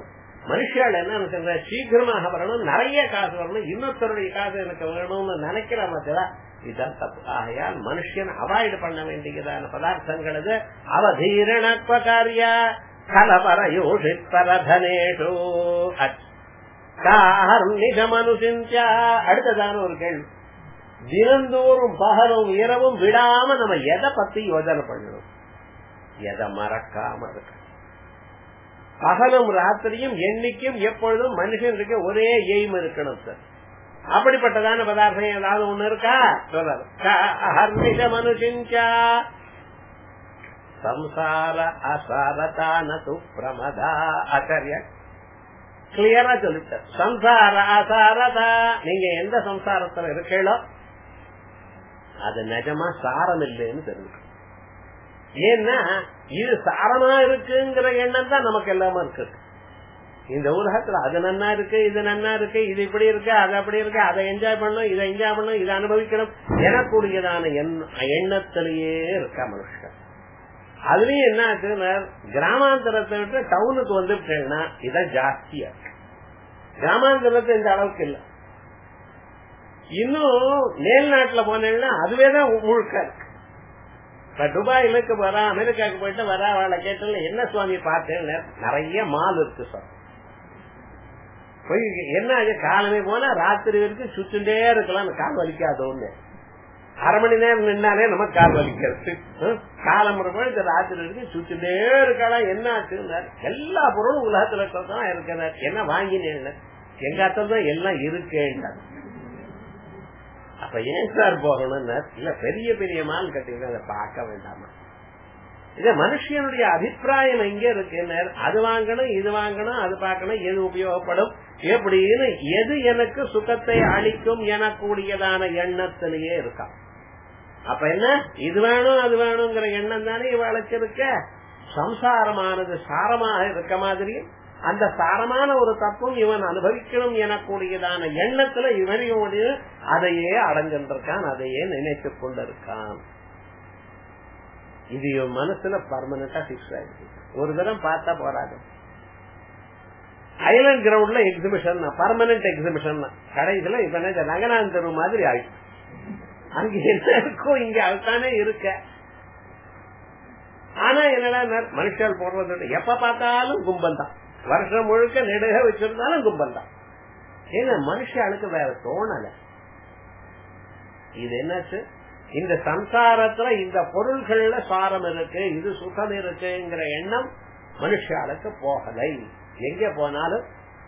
மனுஷால் என்ன நினைக்கிற சீக்கிரமாக வரணும் நிறைய காசு வரணும் இன்னொருத்தருடைய காசு எனக்கு வேணும்னு நினைக்கிற மத்தியா இதுதான் தப்பு ஆகையால் மனுஷன் அவாய்டு பண்ண வேண்டியதான பதார்த்தங்கள் இது அவதீரணத்வ காரியா கலபரயோஷிப்பரதனேஷோ நிஜமனுசிஞ்சா அடுத்ததான ஒரு கேள்வி தினந்தோறும் பகலும் இரவும் விடாம நம்ம எதை பத்தி யோஜனை பண்ணணும் எதை மறக்காம இருக்க பகலும் ராத்திரியும் எண்ணிக்கும் எப்பொழுதும் மனுஷனுக்கு ஒரே எய்ம் இருக்கணும் சார் அப்படிப்பட்டதான பதார்த்தம் ஏதாவது ஒண்ணு இருக்கா சொல்றாரு மனுஷிஞ்சா சம்சார அசாரதான பிரமதா ஆச்சாரிய கிளியரா சொல்லிட்ட சம்சார அசாரதா நீங்க எந்த சம்சாரத்துல இருக்கீங்களோ அது நிஜமா சாரம் இல்லைன்னு தெரிஞ்சு ஏன்னா இது சாரமா இருக்குங்கிற எண்ணம் தான் நமக்கு எல்லாமே இருக்கு இந்த உலகத்துல அது நன்னா இருக்கு இது நன்னா இருக்கு இது இப்படி இருக்கு அது அப்படி இருக்கு அதை என்ஜாய் பண்ணணும் இதை என்ஜாய் பண்ணணும் இதை அனுபவிக்கணும் எனக்கூடியதான எண்ணத்திலேயே இருக்கா மனுஷன் அதுலயும் என்ன ஆச்சுன்னா கிராமாந்தரத்தை விட்டு டவுனுக்கு வந்துட்டேன்னா இதான் ஜாஸ்தியா இருக்கு கிராமாந்தரத்தை இந்த அளவுக்கு இல்ல இன்னும் மேல்நாட்டுல போனேன்னா அதுவேதான் முழுக்க இருக்கு இப்ப துபாயிலுக்கு வரா அமெரிக்காவுக்கு போயிட்டு வரா அவளை கேட்டல என்ன சுவாமி பார்த்தேன் நிறைய மால் இருக்கு சார் போய் என்ன ஆச்சு காலமே போனா ராத்திரி வரைக்கும் சுச்சுட்டே இருக்கலாம் கால் வலிக்காதோன்னு அரை மணி நேரம் நின்னாலே நம்ம கால் வலிக்கிறது காலம் பொழுது ராத்திரி வரைக்கும் சுச்சுட்டே இருக்கலாம் என்ன ஆச்சுன்னு எல்லா பொருளும் உலகத்துல தான் இருக்கிறார் என்ன வாங்கினேன் எங்க அர்த்தம் எல்லாம் இருக்கேன் அப்ப ஏன் சார் போகணும்னு இல்ல பெரிய பெரிய மால் கட்டிங்க அதை பார்க்க வேண்டாமா இத மனுஷனுடைய அபிப்பிராயம் எங்க இருக்கு அது வாங்கணும் இது வாங்கணும் அது பார்க்கணும் எது உபயோகப்படும் எப்படின்னு எது எனக்கு சுகத்தை அளிக்கும் எனக்கூடியதான எண்ணத்திலேயே இருக்கா அப்ப என்ன இது வேணும் அது வேணுங்கிற எண்ணம் தானே இவளுக்கு இருக்க சம்சாரமானது சாரமாக இருக்க மாதிரி அந்த சாரமான ஒரு தத்துவம் இவன் அனுபவிக்கணும் எனக்கூடியதான எண்ணத்துல இவனையோடு அதையே அடைஞ்சிருக்கான் அதையே நினைத்துக் கொண்டிருக்கான் இது இவன் மனசுல பர்மனண்டா பிக்ஸ் ஆயிடுச்சு ஒரு தரம் பார்த்தா போறாது ஐலண்ட் கிரவுண்ட்ல எக்ஸிபிஷன் பர்மனன்ட் எக்ஸிபிஷன் கடைசியில இப்ப என்ன ரங்கநாதன் தெரு மாதிரி ஆயிடுச்சு அங்க என்ன இருக்கும் இங்க அதுதானே இருக்க ஆனா என்னடா மனுஷால் போடுறது எப்ப பார்த்தாலும் கும்பல் தான் வருஷம் முழுக்க நெடுக வச்சிருந்தாலும் கும்பல் தான் ஏன்னா மனுஷாளுக்கு வேற தோணல இது என்னாச்சு இந்த சம்சாரத்துல இந்த பொருள்கள்ல சாரம் இருக்கு இது சுகம் இருக்குங்கிற எண்ணம் மனுஷாளுக்கு போகலை எங்க போனாலும்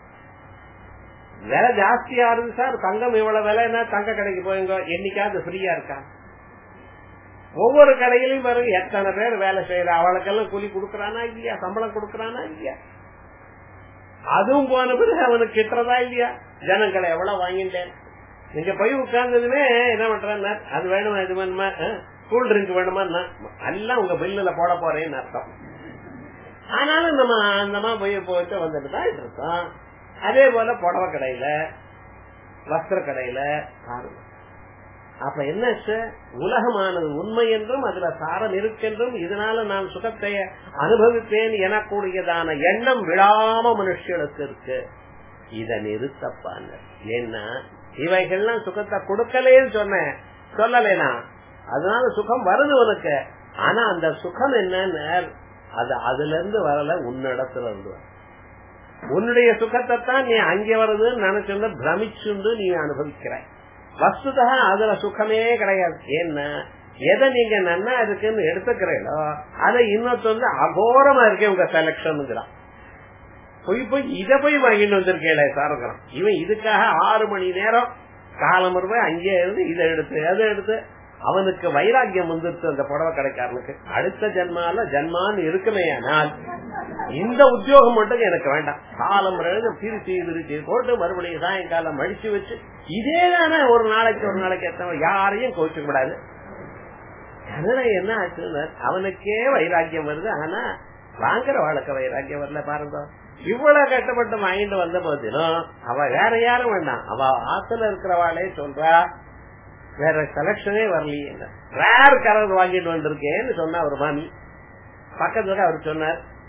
விலை ஜாஸ்தியா இருக்கு சார் தங்கம் இவ்வளவு விலைன்னா தங்க கடைக்கு போயுங்க என்னைக்காவது ஃப்ரீயா இருக்கா ஒவ்வொரு கடையிலையும் பாருங்க எத்தனை பேர் வேலை செய்யற அவளுக்கெல்லாம் கூலி கொடுக்கறானா இல்லையா சம்பளம் கொடுக்கறானா இல்லையா அதுவும் போன பிறகு அவனுக்கு கிட்டுறதா இல்லையா ஜனங்களை எவ்வளவு வாங்கிட்டேன் நீங்க போய் உட்கார்ந்ததுமே என்ன பண்ற அது வேணுமா இது வேணுமா கூல் ட்ரிங்க் வேணுமா எல்லாம் உங்க பில்லுல போட போறேன்னு அர்த்தம் ஆனாலும் நம்ம அந்தமா போய் போயிட்டு வந்துட்டு தான் இருக்கோம் அதே போல புடவை கடையில வஸ்திர கடையில பாருங்க அப்ப என்ன உலகமானது உண்மை என்றும் அதுல சாரம் இருக்கென்றும் இதனால நான் சுகத்தை அனுபவிப்பேன் எனக்கூடியதான எண்ணம் விழாம மனுஷனுக்கு இருக்கு இத நிறுத்தப்பாங்க ஏன்னா இவைகள்லாம் சுகத்தை கொடுக்கலேன்னு சொன்னேன் சொல்லலேனா அதனால சுகம் வருது உனக்கு ஆனா அந்த சுகம் என்னன்னு அது அதுல இருந்து வரல உன்னிடத்துல இருந்து உன்னுடைய சுகத்தை தான் நீ அங்கே வருதுன்னு நினைச்சுண்டு பிரமிச்சுண்டு நீ அனுபவிக்கிற வஸ்துதா அதுல சுகமே கிடையாது ஏன்னா எதை நீங்க நன்னா இருக்குன்னு எடுத்துக்கிறீங்களோ அதை இன்னொருத்த வந்து அகோரமா இருக்கே உங்க செலக்ஷன் போய் போய் இத போய் வாங்கிட்டு வந்திருக்கேன் சாருங்கிறான் இவன் இதுக்காக ஆறு மணி நேரம் காலம் போய் அங்கே இருந்து இதை எடுத்து அதை எடுத்து அவனுக்கு வைராக்கியம் வந்துருச்சு அந்த புடவை கடைக்காரனுக்கு அடுத்த ஜென்மால ஜன்மான்னு இருக்குமே ஆனால் இந்த உத்தியோகம் மட்டும் எனக்கு வேண்டாம் காலம் பிரிச்சு விரிச்சு போட்டு மறுபடியும் சாயங்காலம் மடிச்சு வச்சு இதே தானே ஒரு நாளைக்கு ஒரு நாளைக்கு எத்தனை யாரையும் கோச்சு கூடாது அதனால என்ன ஆச்சுன்னு அவனுக்கே வைராக்கியம் வருது ஆனா வாங்குற வாழ்க்கை வைராக்கியம் வரல பாருங்க இவ்வளவு கஷ்டப்பட்டு வாங்கிட்டு வந்த போதிலும் அவ வேற யாரும் வேண்டாம் அவ ஆத்துல இருக்கிறவாளே சொல்றா வேற செலக்ஷனே வரலையே ரேர் கலர் வாங்கிட்டு வந்திருக்கேன்னு சொன்னா ஒரு மாமி பக்கத்துல அவர் சொன்னார்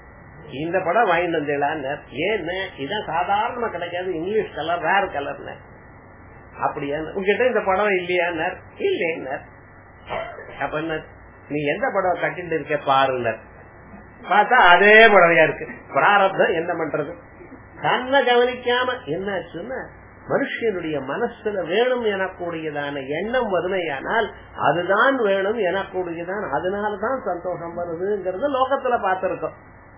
இந்த படம் வாங்கிட்டு வந்தீங்களான்னு ஏன்னு இதான் சாதாரணமா கிடைக்காது இங்கிலீஷ் கலர் வேற கலர்னு அப்படியா உங்ககிட்ட இந்த படம் இல்லையான்னார் இல்லைன்னார் அப்ப என்ன நீ எந்த படம் கட்டிட்டு இருக்க பாருனர் பார்த்தா அதே புடவையா இருக்கு பிராரப்தம் என்ன பண்றது தன்னை கவனிக்காம என்னாச்சுன்னா மனுஷனுடைய மனசுல வேணும் எனக்கூடியதான எண்ணம் வறுமையானால் அதுதான் வேணும் எனக்கூடியதான் அதனாலதான் சந்தோஷம் வருதுங்கிறது லோகத்துல பார்த்திருக்கோம்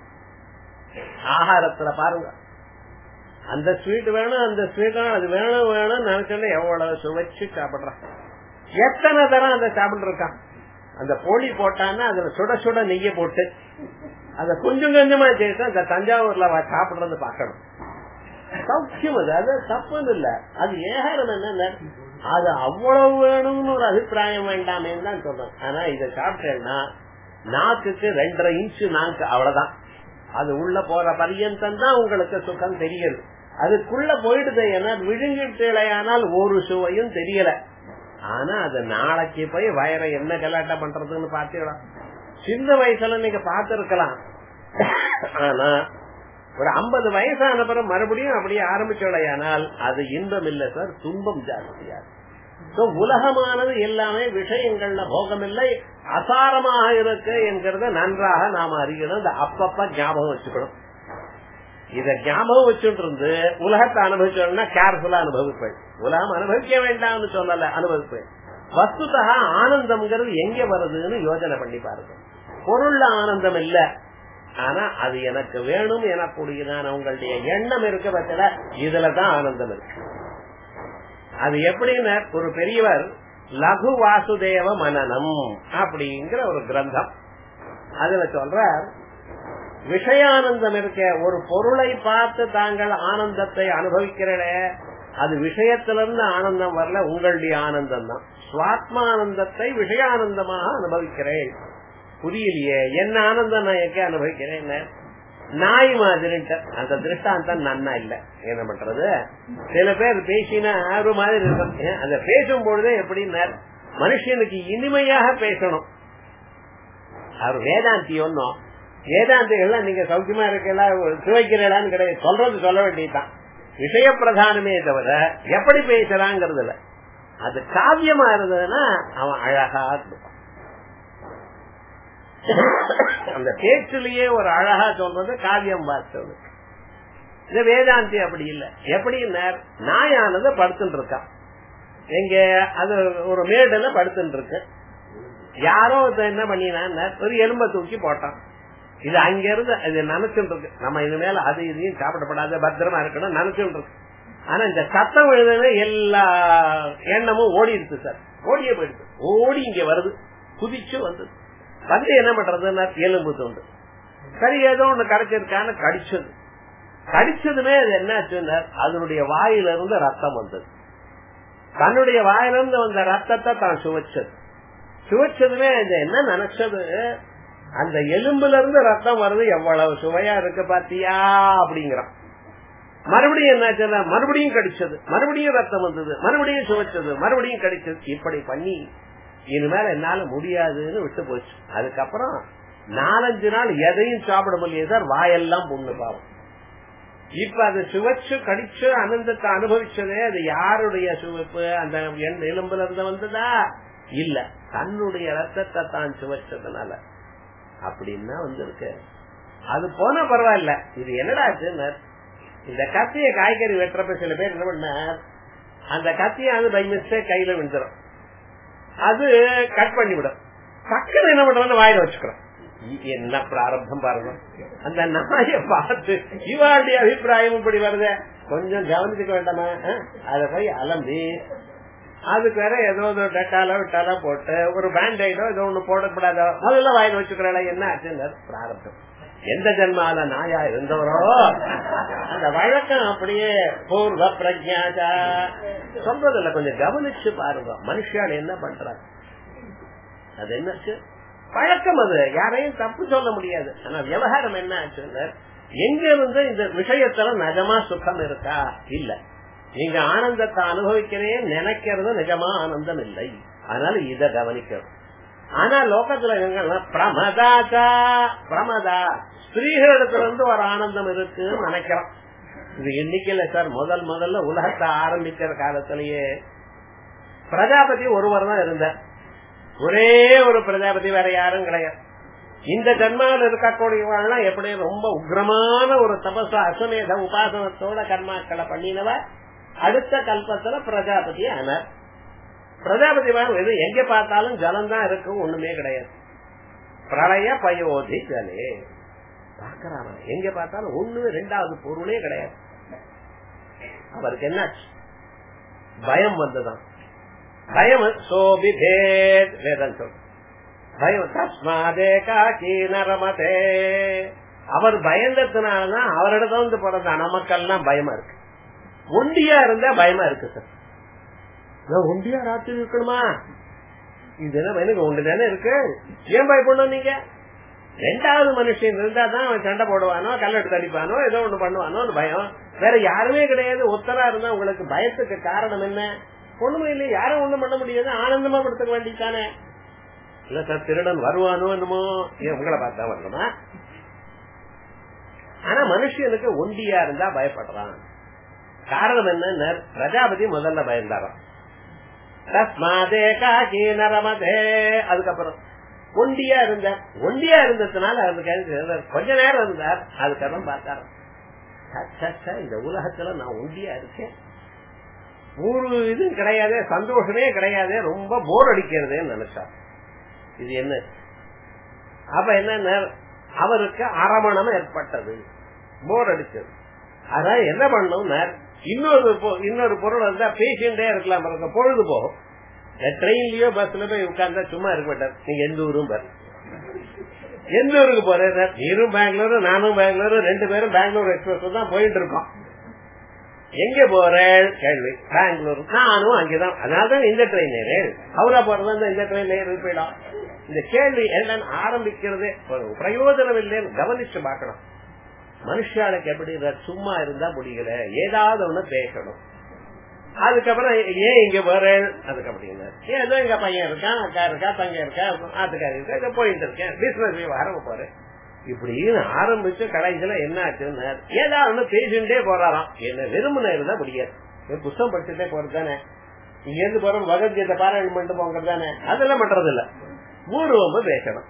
ஆகாரத்துல பாருங்க அந்த ஸ்வீட் வேணும் அந்த ஸ்வீட் அது வேணும் வேணும் நினைச்சோன்னா எவ்வளவு சுவைச்சு சாப்பிடுறான் எத்தனை தரம் அந்த சாப்பிட்டு இருக்கான் அந்த போலி போட்டான்னா அதுல சுட சுட நெய்ய போட்டு அத கொஞ்சம் கொஞ்சமா சேர்த்து அந்த தஞ்சாவூர்ல சாப்பிடுறது பாக்கணும் சௌக்கியம் அது அது தப்புன்னு இல்ல அது ஏகாரம் என்ன அது அவ்வளவு வேணும்னு ஒரு அபிப்பிராயம் வேண்டாமே தான் சொல்றேன் ஆனா இத சாப்பிட்டேன்னா நாக்குக்கு ரெண்டரை இன்ச்சு நாக்கு அவ்வளவுதான் அது உள்ள போற பரியந்தம் தான் உங்களுக்கு சுகம் தெரியுது அதுக்குள்ள போயிடுது ஏன்னா விழுங்கிட்டேலையானால் ஒரு சுவையும் தெரியல ஆனா அது நாளைக்கு போய் வயரை என்ன கலாட்டா பண்றதுன்னு பாத்தீங்களா சின்ன வயசுல நீங்க பாத்துருக்கலாம் ஆனா ஒரு ஐம்பது வயசான பிறகு மறுபடியும் அப்படியே ஆரம்பிச்சோடையானால் அது இன்பம் இல்ல சார் துன்பம் ஜாஸ்தியா உலகமானது எல்லாமே விஷயங்கள்ல போகம் இல்லை அசாரமாக இருக்கு என்கிறத நன்றாக நாம அறியணும் இந்த அப்பப்ப ஞாபகம் வச்சுக்கணும் இத ஞாபகம் வச்சுட்டு இருந்து உலகத்தை அனுபவிச்சோம்னா கேர்ஃபுல்லா அனுபவிப்பேன் உலகம் அனுபவிக்க வேண்டாம்னு சொல்லல அனுபவிப்பேன் வஸ்துதா ஆனந்தம்ங்கிறது எங்க வருதுன்னு யோஜனை பண்ணி பாருங்க பொருள்ல ஆனந்தம் இல்ல ஆனா அது எனக்கு வேணும் எனக்கூடியதான உங்களுடைய எண்ணம் இருக்க பட்சல இதுலதான் ஆனந்தம் இருக்கு அது எப்படின்னு ஒரு பெரியவர் லகு வாசுதேவ மனநம் அப்படிங்கிற ஒரு கிரந்தம் அதுல சொல்றார் விஷயானந்தம் இருக்க ஒரு பொருளை பார்த்து தாங்கள் ஆனந்தத்தை அனுபவிக்கிறே அது விஷயத்திலிருந்து ஆனந்தம் வரல உங்களுடைய ஆனந்தம் தான் சுவாத்மானந்தத்தை விஷயானந்தமாக அனுபவிக்கிறேன் புரியலையே என்ன ஆனந்தம் நான் எங்க அனுபவிக்கிறேன் நாய் மாதிரி அந்த திருஷ்டாந்தம் நன்னா இல்ல என்ன பண்றது சில பேர் பேசினா ஒரு மாதிரி இருக்கும் அந்த பேசும் பொழுதே எப்படின்னா மனுஷனுக்கு இனிமையாக பேசணும் அவர் வேதாந்தி ஒன்னும் வேதாந்திகள்லாம் நீங்க சௌக்கியமா இருக்கலாம் சுவைக்கிறீங்களான்னு கிடையாது சொல்றது சொல்ல வேண்டியதுதான் விஷய பிரதானமே தவிர எப்படி பேசுறாங்கிறது இல்ல அது காவியமா இருந்ததுன்னா அவன் அழகா இருப்பான் அந்த பேச்சிலேயே ஒரு அழகா சொல்றது காவியம் பார்த்தது இந்த வேதாந்தி அப்படி இல்ல எப்படி நாயானது படுத்துட்டு இருக்கான் எங்க அது ஒரு மேடுல படுத்துட்டு இருக்கு யாரோ என்ன பண்ணினா ஒரு எலும்ப தூக்கி போட்டான் இது அங்க இருந்து அது நினைச்சுட்டு இருக்கு நம்ம இனிமேல அது இதையும் சாப்பிடப்படாத பத்திரமா இருக்கணும் நினைச்சுட்டு இருக்கு ஆனா இந்த சத்தம் எழுதுன எல்லா எண்ணமும் ஓடி இருக்கு சார் ஓடியே போயிடுது ஓடி இங்க வருது குதிச்சு வந்தது வந்து என்ன பண்றதுன்னா எலும்பு தோண்டு சரி ஏதோ ஒண்ணு கிடைச்சிருக்கான்னு கடிச்சது கடிச்சதுமே அது என்னாச்சுன்னா அதனுடைய வாயிலிருந்து ரத்தம் வந்தது தன்னுடைய வாயிலிருந்து வந்த ரத்தத்தை தான் சுவைச்சது சுவைச்சதுமே இது என்ன நினைச்சது அந்த எலும்புல இருந்து ரத்தம் வருது எவ்வளவு சுவையா இருக்கு பாத்தியா அப்படிங்கிறான் மறுபடியும் என்னாச்சுன்னா மறுபடியும் கடிச்சது மறுபடியும் ரத்தம் வந்தது மறுபடியும் சுவைச்சது மறுபடியும் கடிச்சது இப்படி பண்ணி இனிமேல என்னால முடியாதுன்னு விட்டு போச்சு அதுக்கப்புறம் நாலஞ்சு நாள் எதையும் சாப்பிட முடியாது சார் வாயெல்லாம் புண்ணு பாவம் இப்ப அது சுவைச்சு கடிச்சு அனந்தத்தை அனுபவிச்சதே அது யாருடைய சுவைப்பு அந்த எலும்புல இருந்து வந்ததா இல்ல தன்னுடைய ரத்தத்தை தான் சுவைச்சதுனால அப்படின்னா வந்திருக்கு அது போனா பரவாயில்ல இது என்னடா இந்த கத்திய காய்கறி வெட்டுறப்ப சில பேர் என்ன பண்ண அந்த கத்திய அது பை மிஸ்டேக் கையில விழுந்துரும் அது கட் பண்ணி விடும் டக்குன்னு என்ன பண்றோம்னு வாயில வச்சுக்கிறோம் என்ன பிராரப்தம் பாருங்க அந்த நாய பார்த்து இவாளுடைய அபிப்பிராயம் இப்படி வருது கொஞ்சம் கவனிச்சுக்க வேண்டாமா அத போய் அலம்பி அதுக்கு வேற ஏதோ டெட்டாலோ விட்டாலோ போட்டு ஒரு பேண்டைடோ ஏதோ ஒண்ணு போடக்கூடாதோ முதல்ல வாயில வச்சுக்கிறா என்ன ஆச்சுன்னு பிராரப்தம் எந்த ஜென்மால நாயா இருந்தவரோ அந்த வழக்கம் அப்படியே பூர்வ பிரஜாதா சொல்றதுல கொஞ்சம் கவனிச்சு பாருங்க மனுஷால் என்ன பண்றாங்க அது என்னச்சு பழக்கம் அது யாரையும் தப்பு சொல்ல முடியாது ஆனா விவகாரம் என்ன ஆச்சுன்னு எங்க இருந்து இந்த விஷயத்துல நிஜமா சுகம் இருக்கா இல்ல நீங்க ஆனந்தத்தை அனுபவிக்கிறேன் நினைக்கிறது நிஜமா ஆனந்தம் இல்லை அதனால இத கவனிக்கணும் ஆனா லோகத்துல எங்கன்னா பிரமதாச்சா பிரமதா ஸ்திரீகளிடத்துல இருந்து ஒரு ஆனந்தம் இருக்குன்னு நினைக்கிறோம் இது எண்ணிக்கையில சார் முதல் முதல்ல உலகத்தை ஆரம்பிக்கிற காலத்திலேயே பிரஜாபதி ஒருவர் தான் இருந்தார் ஒரே ஒரு பிரஜாபதி வேற யாரும் கிடையாது இந்த ஜன்மாவில் இருக்கக்கூடியவங்கலாம் எப்படி ரொம்ப உக்ரமான ஒரு தபச அசுமேத உபாசனத்தோட கர்மாக்களை பண்ணினவ அடுத்த கல்பத்துல பிரஜாபதி ஆனார் பிரஜாபதி எது எங்க பார்த்தாலும் ஜலம் தான் இருக்கும் ஒண்ணுமே கிடையாது பிரளய பயோதி ஜலே பாக்குறாங்க எங்க பார்த்தாலும் ஒண்ணு ரெண்டாவது பொருளே கிடையாது அவருக்கு என்னாச்சு பயம் வந்துதான் பயம் சோபிபேத் வேதம் சொல் பயம் தஸ்மாதே காக்கி நரமதே அவர் பயந்ததுனாலதான் அவரிடம் வந்து பிறந்த நமக்கெல்லாம் பயமா இருக்கு ஒண்டியா இருந்தா பயமா இருக்கு சார் ஒண்டியா ராத்திரி இருக்கணுமா இது என்ன எனக்கு ஒன்று தானே இருக்கு ஏன் பயப்படணும் நீங்க ரெண்டாவது மனுஷன் இருந்தா தான் அவன் சண்டை போடுவானோ கல்லெடுத்து அடிப்பானோ ஏதோ ஒண்ணு பண்ணுவானோ ஒரு பயம் வேற யாருமே கிடையாது ஒத்தரா இருந்தா உங்களுக்கு பயத்துக்கு காரணம் என்ன ஒண்ணுமே இல்லையே யாரும் ஒண்ணும் பண்ண முடியாது ஆனந்தமா படுத்துக்க வேண்டியதானே இல்ல சார் திருடன் வருவானோ என்னமோ உங்களை பார்த்தா வரணுமா ஆனா மனுஷனுக்கு ஒண்டியா இருந்தா பயப்படுறான் காரணம் என்ன பிரஜாபதி முதல்ல பயந்தாராம் தஸ்மாதே காக்கி நரமதே அதுக்கப்புறம் ஒண்டியா இருந்தார் ஒண்டியா இருந்ததுனால அதுக்கு கொஞ்ச நேரம் இருந்தார் அதுக்கப்புறம் பார்த்தாரு இந்த உலகத்துல நான் ஒண்டியா இருக்கேன் ஒரு இது கிடையாது சந்தோஷமே கிடையாது ரொம்ப போர் அடிக்கிறதுன்னு நினைச்சார் இது என்ன அப்ப என்ன அவருக்கு அரமணம் ஏற்பட்டது போர் அடிச்சது அதான் என்ன பண்ணும் இன்னொரு இன்னொரு பொருள் வந்தா பேசிண்டே இருக்கலாம் பாருங்க பொழுது போகும் ட்ரெயின்லயோ பஸ்ல போய் உட்கார்ந்தா சும்மா இருக்க மாட்டார் நீங்க எந்த ஊரும் பாரு எந்த ஊருக்கு போறேன் நீரும் பெங்களூரு நானும் பெங்களூரு ரெண்டு பேரும் பெங்களூர் எக்ஸ்பிரஸ் தான் போயிட்டு இருக்கோம் எங்க போறேன் கேள்வி பெங்களூர் நானும் அங்கேதான் அதனாலதான் இந்த ட்ரெயின் ஏறேன் அவரா போறதா இந்த ட்ரெயின் ஏறி போயிடும் இந்த கேள்வி என்னன்னு ஆரம்பிக்கிறதே பிரயோஜனம் இல்லைன்னு கவனிச்சு பார்க்கணும் மனுஷாளுக்கு எப்படி சும்மா இருந்தா முடியல ஏதாவது ஒண்ணு பேசணும் அதுக்கப்புறம் ஏன் இங்க போறேன் அதுக்கு அப்படின்னா ஏதோ எங்க பையன் இருக்கான் அக்கா இருக்கா தங்க இருக்கா ஆத்துக்காரி இருக்கா இதை போயிட்டு இருக்கேன் பிசினஸ் விவகாரம் போறேன் இப்படின்னு ஆரம்பிச்சு கடைசியில என்ன ஆச்சுன்னு ஏதாவது ஒண்ணு பேசிட்டே போறாராம் என்ன விரும்பின இருந்தா முடியாது புத்தகம் படிச்சுட்டே போறது தானே இங்க இருந்து போறோம் பகவத்கீதை பாராயணம் பண்ணிட்டு போங்கிறது தானே அதெல்லாம் பண்றது இல்ல ஊர்வம்பு பேசணும்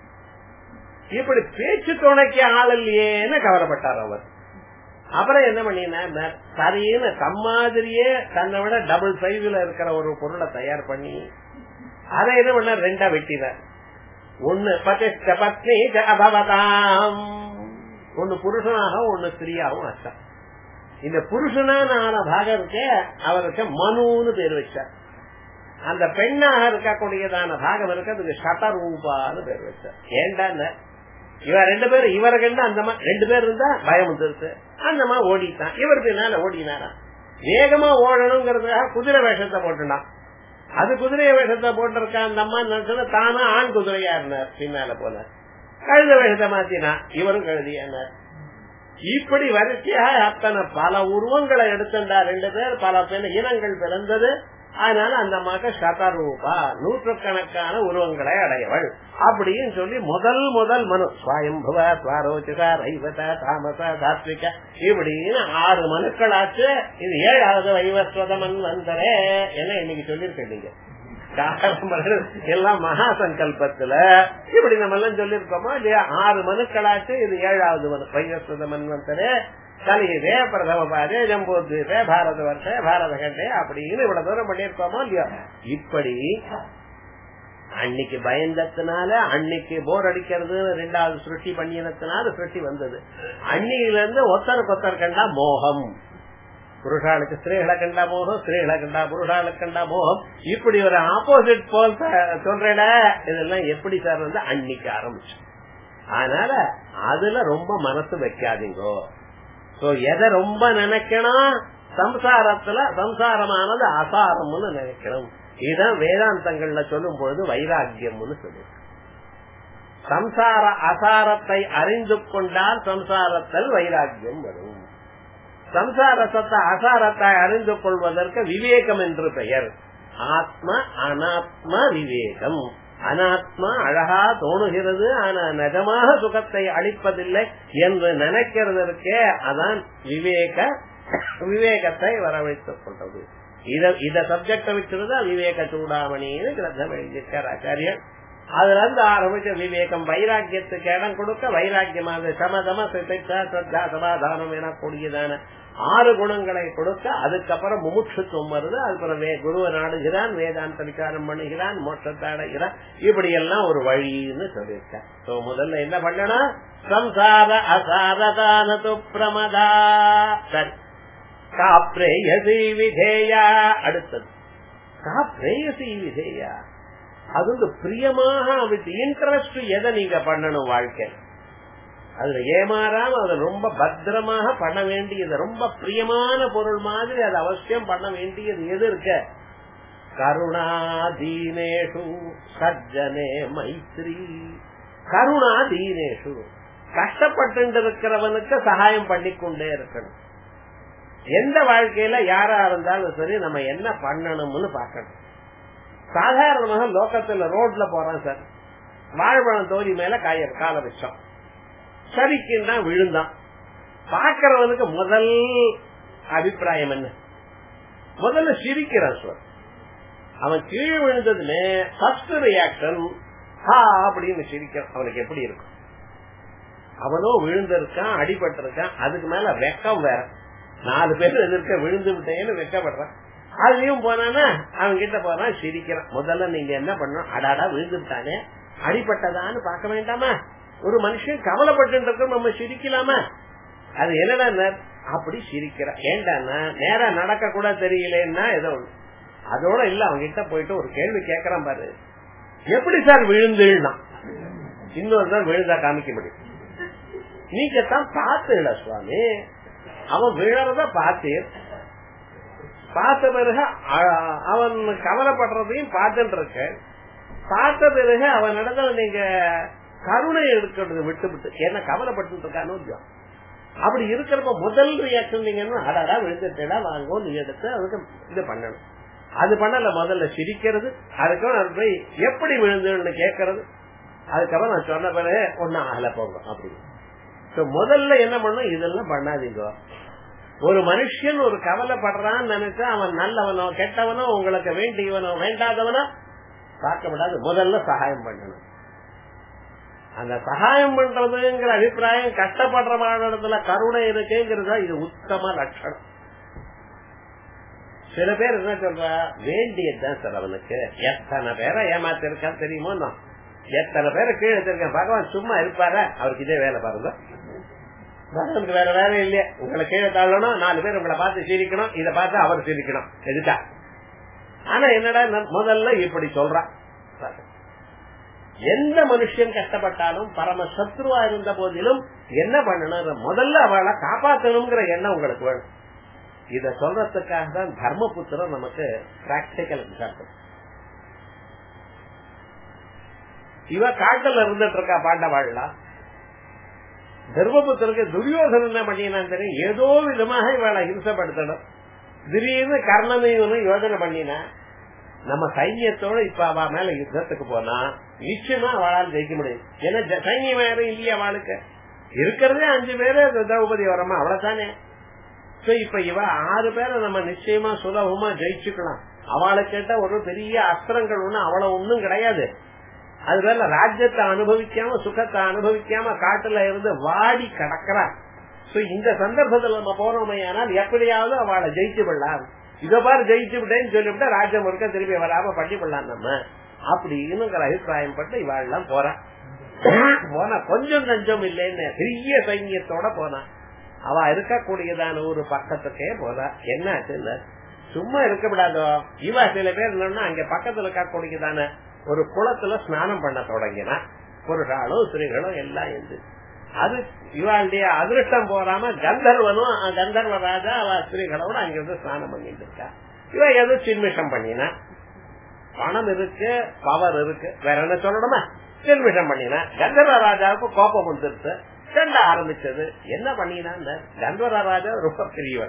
இப்படி பேச்சு துணைக்கு ஆள் இல்லையேன்னு கவலைப்பட்டார் அவர் அப்புறம் என்ன பண்ணினா சரின்னு தம்மாதிரியே தன்னை விட டபுள் சைஸ்ல இருக்கிற ஒரு பொருளை தயார் பண்ணி அதை என்ன பண்ண ரெண்டா வெட்டினார் ஒன்னு பத்திஷ்ட பத்னி அபவதாம் ஒன்னு புருஷனாக ஒன்னு ஸ்திரீயாகவும் அர்த்தம் இந்த புருஷனான ஆன பாகம் இருக்க அவருக்கு மனுன்னு பேர் வச்சார் அந்த பெண்ணாக இருக்கக்கூடியதான பாகம் இருக்கு அதுக்கு சதரூபான்னு பேர் வச்சார் ஏண்டான்னு இவன் ரெண்டு பேரும் இவரை கண்டு அந்த ரெண்டு பேர் இருந்தா பயம் வந்துருச்சு அந்தமா ஓடிட்டான் இவர் பின்னால ஓடினாரா வேகமா ஓடணுங்கிறதுக்காக குதிரை வேஷத்தை போட்டுனான் அது குதிரை வேஷத்தை போட்டிருக்க அந்த அம்மா நினைச்சது தானா ஆண் குதிரையா இருந்தார் பின்னால போல கழுத வேஷத்தை மாத்தினா இவரும் கழுதியானார் இப்படி வரிசையாக அத்தனை பல உருவங்களை எடுத்திருந்தா ரெண்டு பேர் பல பேர் இனங்கள் பிறந்தது அதனால அந்த அம்மாக்கு சதரூபா நூற்றுக்கணக்கான உருவங்களை அடையவள் அப்படின்னு சொல்லி முதல் முதல் மனு சுவாயம்புவ சுவாரோச்சிகா ரைவத தாமச தாத்விக இப்படின்னு ஆறு மனுக்கள் ஆச்சு இது ஏழாவது வைவஸ்வதமன் வந்தரே என்ன இன்னைக்கு சொல்லிருக்கேன் நீங்க எல்லாம் மகா சங்கல்பத்துல இப்படி நம்ம எல்லாம் சொல்லிருக்கோமா இல்லையா ஆறு மனுக்களாச்சு இது ஏழாவது மனு வைவஸ்வத மன்வந்தரே கலியுதே பிரதம பாதே ஜம்பூத்வீபே பாரத வருஷ பாரத கண்டே அப்படின்னு இவ்வளவு தூரம் பண்ணிருக்கோமோ இல்லையோ இப்படி அன்னைக்கு பயந்ததுனால அன்னைக்கு போர் அடிக்கிறது ரெண்டாவது சுருட்டி பண்ணினதுனால சுருட்டி வந்தது அன்னியில இருந்து ஒத்தருக்கு ஒத்தர் கண்டா மோகம் புருஷாளுக்கு ஸ்திரீகளை கண்டா மோகம் ஸ்திரீகளை கண்டா புருஷாளுக்கு கண்டா மோகம் இப்படி ஒரு ஆப்போசிட் போல் சொல்றேட இதெல்லாம் எப்படி சார் வந்து அன்னைக்கு ஆரம்பிச்சு அதனால அதுல ரொம்ப மனசு வைக்காதீங்கோ சோ எதை ரொம்ப நினைக்கணும் சம்சாரத்துல சம்சாரமானது அசாரம்னு நினைக்கணும் இதுதான் வேதாந்தங்கள்ல சொல்லும் பொழுது வைராக்கியம்னு சொல்லு சம்சார அசாரத்தை அறிந்து கொண்டால் சம்சாரத்தில் வைராக்கியம் வரும் சம்சாரத்தை அசாரத்தை அறிந்து கொள்வதற்கு விவேகம் என்று பெயர் ஆத்ம அனாத்ம விவேகம் அனாத்மா அழகா தோணுகிறது ஆனா நிஜமாக சுகத்தை அளிப்பதில்லை என்று நினைக்கிறதற்கே அதான் விவேக விவேகத்தை வரவழைத்துக் கொண்டது இத இத சப்ஜெக்ட வச்சிருந்தா விவேக சூடாமணின்னு கிரந்தம் எழுதியிருக்கார் ஆச்சாரியர் அதுல இருந்து ஆரம்பிச்ச விவேகம் வைராக்கியத்துக்கு இடம் கொடுக்க வைராக்கியமாக சமதம சித்தா சத்தா சமாதானம் எனக்கூடியதான ஆறு குணங்களை கொடுக்க அதுக்கப்புறம் முமுட்சுத்துவம் வருது அதுக்கப்புறம் வே- குருவை நாடுகிறான் வேதாந்த விசாரம் பண்ணுகிறான் மோட்சத்தை அடைகிறான் இப்படி எல்லாம் ஒரு வழின்னு சொல்லியிருக்கார் So, முதல்ல என்ன பண்ணணும் சம்சார அசாரதானது பிரமதா சரி காப்ரேயசி விதேயா அடுத்தது காப்ரேயசி விதேயா அது வந்து பிரியமாக வித் இன்ட்ரெஸ்ட் எதை நீங்க பண்ணணும் வாழ்க்கை அதுல ஏமாறாம அதை ரொம்ப பத்திரமாக பண்ண வேண்டியது ரொம்ப பிரியமான பொருள் மாதிரி அது அவசியம் பண்ண வேண்டியது எது இருக்க கருணாதீனேஷு சஜ்ஜனே மைத்ரி கருணாதீனேஷு கஷ்டப்பட்டு இருக்கிறவனுக்கு சகாயம் பண்ணிக்கொண்டே இருக்கணும் எந்த வாழ்க்கையில யாரா இருந்தாலும் சரி நம்ம என்ன பண்ணணும்னு பாக்கணும் சாதாரணமாக லோக்கத்துல ரோட்ல போறான் சார் வாழ்வழம் தோழி மேல காய கால வச்சோம் சரிக்குன்னா விழுந்தான் பாக்கிறவனுக்கு முதல் அபிப்பிராயம் என்ன முதல்ல சிரிக்கிறான் சார் அவன் கீழே விழுந்ததுமே ஃபர்ஸ்ட் ரியாக்ஷன் ஹா அப்படின்னு சிரிக்கிறான் அவனுக்கு எப்படி இருக்கும் அவனோ விழுந்திருக்கான் அடிபட்டிருக்கான் அதுக்கு மேல வெக்கம் வேற நாலு பேர் எதிர்க்க விழுந்து விட்டேன்னு வெக்கப்படுறான் அதுலயும் போனானா அவன் கிட்ட போனா சிரிக்கிறான் முதல்ல நீங்க என்ன பண்ணணும் அடாடா விழுந்துட்டானே அடிபட்டதான்னு பார்க்க வேண்டாமா ஒரு மனுஷன் கவலைப்பட்டு இருக்க நம்ம சிரிக்கலாமா அது என்னடா அப்படி சிரிக்கிறான் ஏண்டானா நேரா நடக்க கூட தெரியலன்னா ஏதோ ஒண்ணு அதோட இல்ல அவங்க கிட்ட போயிட்டு ஒரு கேள்வி கேக்குறான் பாரு எப்படி சார் விழுந்துனா இன்னொரு நாள் விழுந்தா காமிக்க முடியும் நீங்க தான் பார்த்தீங்கள சுவாமி அவன் விழறத பார்த்தீர் பார்த்த பிறகு அ- அவன் கவலைப்படுறதையும் பார்த்துட்டு இருக்க பார்த்த பிறகு அவன் இடத்துல நீங்க கருணை எடுக்கிறது விட்டு விட்டு என்ன கவலைப்பட்டு இருக்கானோ இல்லையோ அப்படி இருக்கிறப்ப முதல் ரியாக்ஷன் நீங்க என்ன அடாடா விழுந்துட்டா வாங்கோ நீ எடுத்து அதுக்கு இது பண்ணணும் அது பண்ணல முதல்ல சிரிக்கிறது அதுக்கப்புறம் அது போய் எப்படி விழுந்துன்னு கேட்கறது அதுக்கப்புறம் நான் சொன்ன பிறகு ஒன்னும் ஆகல போங்க அப்படி So, முதல்ல என்ன பண்ணும் இதெல்லாம் பண்ணாதீங்க ஒரு மனுஷன் ஒரு கவலைப்படுறான்னு நினைச்சா அவன் நல்லவனோ கெட்டவனோ உங்களுக்கு வேண்டியவனோ வேண்டாதவனோ பார்க்கப்படாது முதல்ல சகாயம் பண்ணணும் அந்த சகாயம் பண்றதுங்கிற அபிப்பிராயம் கஷ்டப்படுற மாநிலத்துல கருணை இருக்குங்கிறதா இது உத்தம லட்சணம் சில பேர் என்ன சொல்ற வேண்டியதுதான் சார் அவனுக்கு எத்தனை பேரை ஏமாத்திருக்கான் தெரியுமோ நான் எத்தனை பேரை கீழே வச்சிருக்கேன் பகவான் சும்மா இருப்பாரா அவருக்கு இதே வேலை பாருங்க பகவானுக்கு வேற வேலை இல்லையா உங்களை கீழே தள்ளணும் நாலு பேர் உங்களை பார்த்து சிரிக்கணும் இதை பார்த்து அவர் சிரிக்கணும் எதுக்கா ஆனா என்னடா நான் முதல்ல இப்படி சொல்றான் எந்த மனுஷன் கஷ்டப்பட்டாலும் பரம சத்ருவா இருந்த போதிலும் என்ன பண்ணணும் முதல்ல அவளை காப்பாற்றணுங்கிற எண்ணம் உங்களுக்கு வேணும் இத சொல்றதுக்காக தான் தர்மபுத்திரம் நமக்கு பிராக்டிக்கல் எக்ஸாம்பிள் இவ காட்டுல இருந்துட்டு இருக்கா பாண்டவாள்லாம் தர்மபுத்தருக்கு துரியோதன என்ன பண்ணினான் தெரியும் ஏதோ விதமாக இவளை ஹிம்சப்படுத்தணும் திடீர்னு கர்ணனையும் யோஜனை பண்ணினா நம்ம சைன்யத்தோட இப்ப அவ மேல யுத்தத்துக்கு போனா நிச்சயமா அவளால் ஜெயிக்க முடியும் ஏன்னா ஜ- சைன்யம் யாரும் இல்லையா அவளுக்கு இருக்கிறதே அஞ்சு பேரு திரௌபதி வரமா அவ்வளவுதானே சோ இப்ப இவ ஆறு பேரை நம்ம நிச்சயமா சுலபமா ஜெயிச்சுக்கலாம் அவளுக்கிட்ட ஒரு பெரிய அஸ்திரங்கள் ஒண்ணு அவ்வளவு ஒண்ணும் கிடையாது அதுவேல ராஜ்யத்தை அனுபவிக்காம சுகத்தை அனுபவிக்காம காட்டுல இருந்து வாடி கடக்கிறா சோ இந்த சந்தர்ப்பத்துல நம்ம போறோமையானால் எப்படியாவது அவளை ஜெயிச்சு விடலாம் இத பாரு ஜெயிச்சு விட்டேன்னு சொல்லிவிட்டா ராஜ்யம் இருக்க திரும்பி வராம பண்ணி விடலாம் நம்ம அப்படின்னு அபிப்பிராயம் பட்டு இவாள்லாம் போறா போனா கொஞ்சம் நஞ்சம் இல்லைன்னு பெரிய சைன்யத்தோட போனா அவ இருக்கக்கூடியதான ஒரு பக்கத்துக்கே போறா என்ன ஆச்சுன்னு சும்மா இருக்கக்கூடாதோ இவ சில பேர் என்னன்னா அங்க பக்கத்துல இருக்கக்கூடியதான ஒரு குளத்துல ஸ்நானம் பண்ண தொடங்கினா புருஷாலும் ஸ்திரீகளும் எல்லாம் இருந்து அது இவாளுடைய அதிருஷ்டம் போறாம கந்தர்வனும் அஹ், கந்தர்வ ராஜா அவ ஸ்திரீகளோட அங்கிருந்து ஸ்நானம் பண்ணிட்டு இருக்கா இவ ஏதோ சின்மிஷம் பண்ணினா பணம் இருக்கு பவர் இருக்கு வேற என்ன சொல்லணுமா சின்மிஷம் பண்ணினா கந்தர்வ ராஜாவுக்கு கோபம் வந்துருச்சு சண்டை ஆரம்பிச்சது என்ன பண்ணினா கந்தர்வ ராஜா ரொம்ப பெரியவர்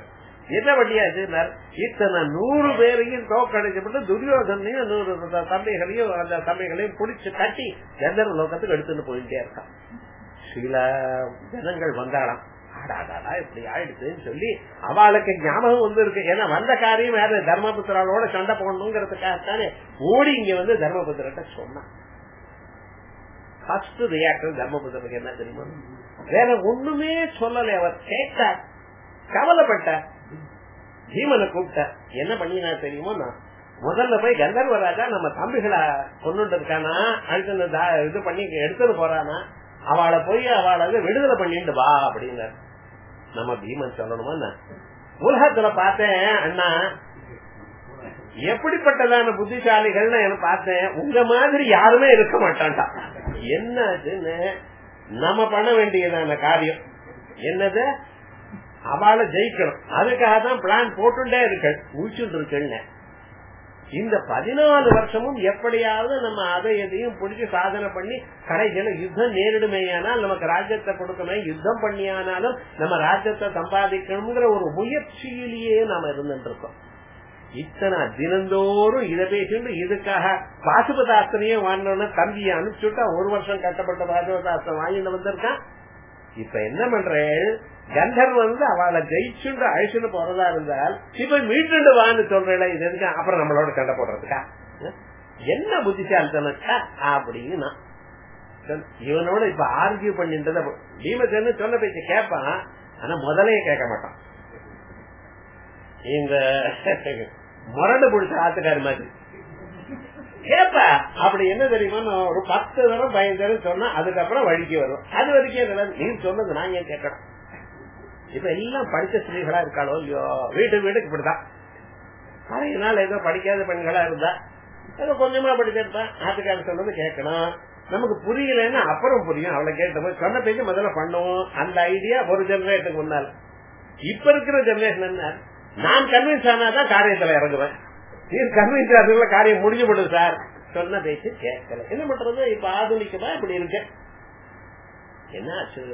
என்ன பண்ணியாச்சுன்னார் இத்தனை நூறு பேரையும் தோக்கடிக்கப்பட்டு துரியோதனையும் நூறு தம்பிகளையும் அந்த தம்பிகளையும் புடிச்சு கட்டி கந்தர்வ லோகத்துக்கு எடுத்துட்டு போயிட்டே இருக்கான் சில ஜனங்கள் வந்தாளாம் ஆடாடாடா இப்படி ஆயிடுச்சுன்னு சொல்லி அவளுக்கு ஞாபகம் வந்து இருக்கு ஏன்னா வந்த காரியம் வேற தர்மபுத்திராலோட சண்டை போடணுங்கிறதுக்காகத்தானே ஓடி இங்க வந்து தர்மபுத்திரட்ட சொன்னான் ஃபர்ஸ்ட் ரியாக்டர் தர்மபுத்திரனுக்கு என்ன தெரியுமா வேற ஒண்ணுமே சொல்லல அவர் கேட்டார் கவலைப்பட்டார் பீமனை கூப்பிட்டார் என்ன பண்ணினா தெரியுமோ நான் முதல்ல போய் கந்தர்வராஜா நம்ம தம்பிகளை கொண்டு இருக்கானா அடுத்து இது பண்ணி எடுத்துட்டு போறானா அவளை போய் அவளை விடுதலை பண்ணிட்டு வா அப்படின்னாரு நம்ம பீமன் சொல்லணுமா உலகத்துல பார்த்தேன் அண்ணா எப்படிப்பட்டதான புத்திசாலிகள்னு எனக்கு பார்த்தேன் உங்க மாதிரி யாருமே இருக்க மாட்டான்டா என்னதுன்னு நம்ம பண்ண வேண்டியதான காரியம் என்னது அவளை ஜெயிக்கணும் அதுக்காக தான் பிளான் போட்டுட்டே இருக்க முடிச்சுட்டு இருக்குன்னு இந்த பதினாலு வருஷமும் எப்படியாவது நம்ம அதை எதையும் பிடிச்சி சாதனை பண்ணி கடைசியில யுத்தம் நேரிடுமையானால் நமக்கு ராஜ்யத்தை கொடுக்கணும் யுத்தம் பண்ணியானாலும் நம்ம ராஜ்யத்தை சம்பாதிக்கணுங்கிற ஒரு முயற்சியிலேயே நாம இருந்துட்டு இருக்கோம் இத்தனை தினந்தோறும் இதை பேசிட்டு இதுக்காக பாசுபதாஸ்திரையும் வாங்கினோன்னு தம்பியை அனுப்பிச்சுட்டா ஒரு வருஷம் கட்டப்பட்ட பாசுபதாஸ்திரம் வாங்கிட்டு வந்திருக்கான் இப்ப என்ன பண்றேன் கந்தர் வந்து அவளை ஜெயிச்சுண்டு அழிச்சுட்டு போறதா இருந்தால் இப்ப மீட்டு வான்னு சொல்றேன் இது எதுக்கு அப்புறம் நம்மளோட சண்டை போடுறதுக்கா என்ன புத்திசாலித்தனக்கா அப்படின்னு இவனோட இப்ப ஆர்கியூ பண்ணிட்டு பீமசேன்னு சொல்ல பேச்சு கேட்பான் ஆனா முதலையே கேட்க மாட்டான் இந்த முரண்டு பிடிச்ச ஆத்துக்காரி மாதிரி கேப்ப அப்படி என்ன தெரியுமா ஒரு பத்து தடவை பயந்து சொன்னா அதுக்கப்புறம் வழிக்கு வரும் அது வரைக்கும் நீ சொன்னது நான் ஏன் கேட்கணும் இப்ப எல்லாம் படிச்ச ஸ்திரீகளா இருக்காளோ இல்லையோ வீட்டு வீட்டுக்கு இப்படிதான் நிறைய நாள் ஏதோ படிக்காத பெண்களா இருந்தா ஏதோ கொஞ்சமா படிச்சிருப்பேன் ஆத்துக்கார சொன்னது கேட்கணும் நமக்கு புரியலன்னா அப்புறம் புரியும் அவளை கேட்ட சொன்ன பேச்சு முதல்ல பண்ணுவோம் அந்த ஐடியா ஒரு ஜெனரேஷனுக்கு முன்னால் இப்ப இருக்கிற ஜெனரேஷன் என்ன நான் கன்வின்ஸ் ஆனாதான் காரியத்துல இறங்குவேன் நீர் கன்வின்ஸ் ஆகுதுல காரியம் முடிஞ்சு போடுது சார் சொன்ன பேச்சு கேட்கல என்ன பண்றது இப்ப ஆதுனிக்கமா இப்படி இருக்கு என்ன ஆச்சு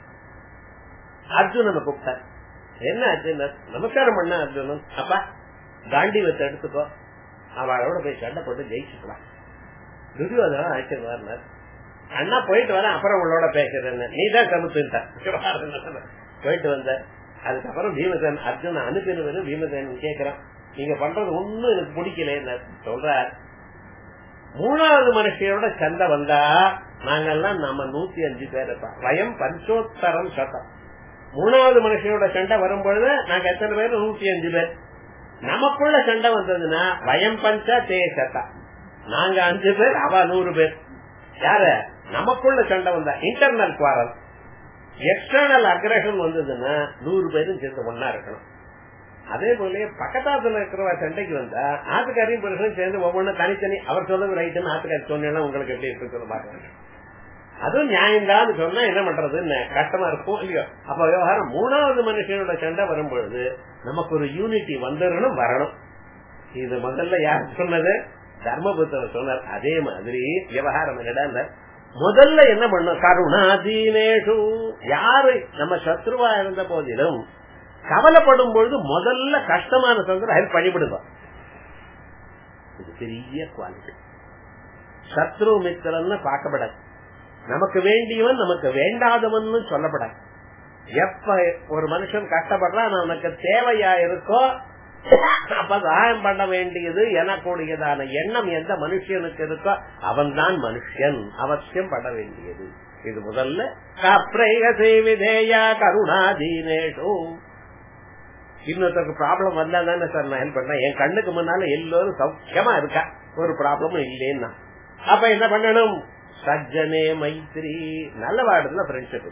அர்ஜுனனை கூப்பிட்டார் என்ன ஆச்சு நமஸ்காரம் பண்ண அர்ஜுனன் அப்பா காண்டிவத்தை எடுத்துக்கோ அவளோட போய் சண்டை போட்டு ஜெயிச்சுக்கலாம் துரியோதனா அழைச்சிட்டு வரனார் அண்ணா போயிட்டு வரேன் அப்புறம் உங்களோட பேசுறேன் நீ தான் சமுத்துட்டா போயிட்டு வந்த அதுக்கப்புறம் பீமசேன் அர்ஜுன அனுப்பினு பீமசேன் கேக்குறான் நீங்க பண்றது ஒண்ணும் எனக்கு பிடிக்கல சொல்றார் மூணாவது மனுஷியோட சண்டை வந்தா நாங்கெல்லாம் நம்ம நூத்தி அஞ்சு பேர் இருப்போம் வயம் பஞ்சோத்தரம் சட்டம் மூணாவது மனுஷனோட சண்டை வரும்பொழுது நாங்க எத்தனை பேர் நூத்தி அஞ்சு பேர் நமக்குள்ள சண்டை வந்ததுன்னா வயம் பஞ்சா தே சட்டா நாங்க அஞ்சு பேர் அவ நூறு பேர் யாரு நமக்குள்ள சண்டை வந்தா இன்டர்னல் குவாரல் எக்ஸ்டர்னல் அக்ரஷன் வந்ததுன்னா நூறு பேரும் சேர்ந்து ஒன்னா இருக்கணும் அதே போல பக்கத்தாத்துல இருக்கிற சண்டைக்கு வந்தா ஆத்துக்காரையும் புருஷனும் சேர்ந்து ஒவ்வொன்றும் தனித்தனி அவர் சொல்றது ரைட்டுன்னு ஆத்துக்காரி சொன்னா உங்களுக்கு எப்படி இருக்கு பாக்க அதுவும் நியாயம்தான் சொன்னா என்ன பண்றது கஷ்டமா இருக்கும் இல்லையோ அப்ப விவகாரம் மூணாவது மனுஷனோட சண்டை வரும்பொழுது நமக்கு ஒரு யூனிட்டி வந்துடணும் வரணும் இது முதல்ல யார் சொன்னது தர்மபுத்தர் சொன்னார் அதே மாதிரி விவகாரம் என்னடா முதல்ல என்ன பண்ணும் கருணாதீனேஷு யாரு நம்ம சத்ருவா இருந்த போதிலும் கவலைப்படும் பொழுது முதல்ல கஷ்டமான சந்திர ஹெல்ப் பண்ணிவிடுவோம் இது பெரிய குவாலிட்டி சத்ரு மித்திரன்னு பார்க்கப்படாது நமக்கு வேண்டியவன் நமக்கு வேண்டாதவன் சொல்லப்படாது எப்ப ஒரு மனுஷன் கஷ்டப்படுறான் நமக்கு தேவையா இருக்கோ அப்ப சகாயம் பண்ண வேண்டியது எனக்கூடியதான எண்ணம் எந்த மனுஷனுக்கு இருக்கோ அவன் தான் மனுஷன் அவசியம் பண்ண வேண்டியது இது முதல்ல விதேயா கருணாதீனேஷு இன்னொருத்தருக்கு ப்ராப்ளம் வந்தா தானே சார் நான் ஹெல்ப் பண்ணேன் என் கண்ணுக்கு முன்னால எல்லோரும் சௌக்கியமா இருக்கா ஒரு ப்ராப்ளமும் இல்லைன்னா அப்ப என்ன பண்ணணும் சஜ்ஜனே மைத்ரி நல்ல வாடத்துல ஃப்ரெண்ட்ஷிப்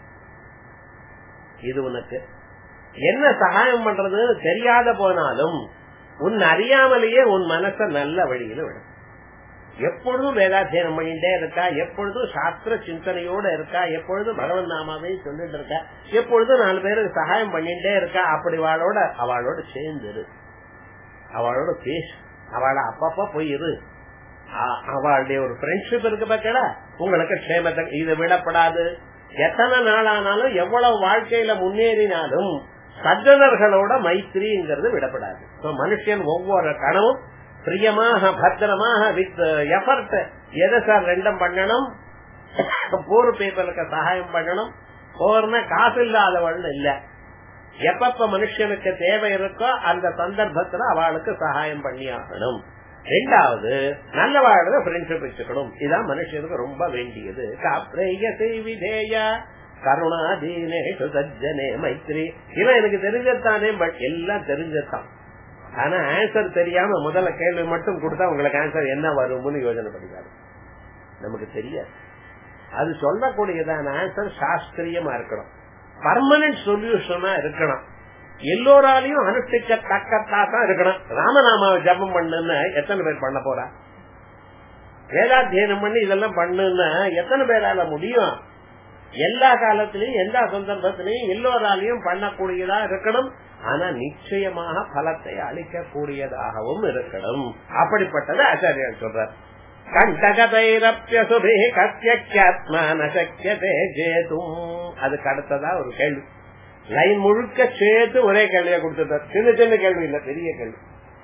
இது உனக்கு என்ன சகாயம் பண்றது தெரியாத போனாலும் உன் அறியாமலேயே உன் மனச நல்ல வழியில விடும் எப்பொழுதும் வேதாத்தியனம் பண்ணிட்டே இருக்கா எப்பொழுதும் சாஸ்திர சிந்தனையோட இருக்கா எப்பொழுதும் பகவன் நாமாவே சொல்லிட்டு இருக்கா எப்பொழுதும் நாலு பேருக்கு சகாயம் பண்ணிட்டே இருக்கா அப்படி அவளோட அவளோட சேர்ந்து இரு அவளோட பேசு அவளை அப்பப்ப போய் இரு அவளுடைய ஒரு ஃப்ரெண்ட்ஷிப் இருக்கு பார்த்தா உங்களுக்கு க்ஷேமத்தை இது விடப்படாது எத்தனை நாளானாலும் எவ்வளவு வாழ்க்கையில முன்னேறினாலும் சஜ்ஜனர்களோட மைத்திரிங்கிறது விடப்படாது மனுஷன் ஒவ்வொரு கணவும் பிரியமாக பத்திரமாக வித் எஃபர்ட் எதை சார் ரெண்டும் பண்ணணும் போர் பேப்பருக்கு சகாயம் பண்ணணும் போர்னா காசு இல்லாதவள் இல்ல எப்பப்ப மனுஷனுக்கு தேவை இருக்கோ அந்த சந்தர்ப்பத்துல அவளுக்கு சகாயம் பண்ணி ஆகணும் ரெண்டாவது நல்ல வாழ்ற ஃப்ரெண்ட்ஷிப் வச்சுக்கணும் இதான் மனுஷனுக்கு ரொம்ப வேண்டியது விதேய கருணாதீனேஷு சஜ்ஜனே மைத்ரி இவன் எனக்கு தெரிஞ்சதானே பட் எல்லாம் தெரிஞ்சதான் ஆனா ஆன்சர் தெரியாம முதல்ல கேள்வி மட்டும் கொடுத்தா உங்களுக்கு ஆன்சர் என்ன வரும்னு யோசனை பண்ணிக்காரு நமக்கு தெரியாது அது சொல்லக்கூடியதான ஆன்சர் சாஸ்திரியமா இருக்கணும் பர்மனன்ட் சொல்யூஷனா இருக்கணும் எல்லோராலையும் அனுஷ்டிக்கத்தக்கத்தா தான் இருக்கணும் ராமநாமாவை ஜபம் பண்ணுன்னு எத்தனை பேர் பண்ண போறா வேதாத்தியனம் பண்ணி இதெல்லாம் பண்ணுன்னா எத்தனை பேரால முடியும் எல்லா காலத்திலையும் எல்லா சந்தர்ப்பத்திலையும் எல்லோராலையும் பண்ணக்கூடியதா இருக்கணும் ஆனா நிச்சயமாக பலத்தை அளிக்கக்கூடியதாகவும் இருக்கணும் அப்படிப்பட்டது ஆச்சாரியர் சொல்றார் கண்டகதைரப்பியசுபே கத்தியக்கியாத்மான சக்கியதே ஜேதும் அதுக்கு அடுத்ததா ஒரு கேள்வி லைன் முழுக்க சேர்த்து ஒரே கேள்வியை கொடுத்துட்டார் சின்ன சின்ன கேள்வி இல்ல பெரிய கேள்வி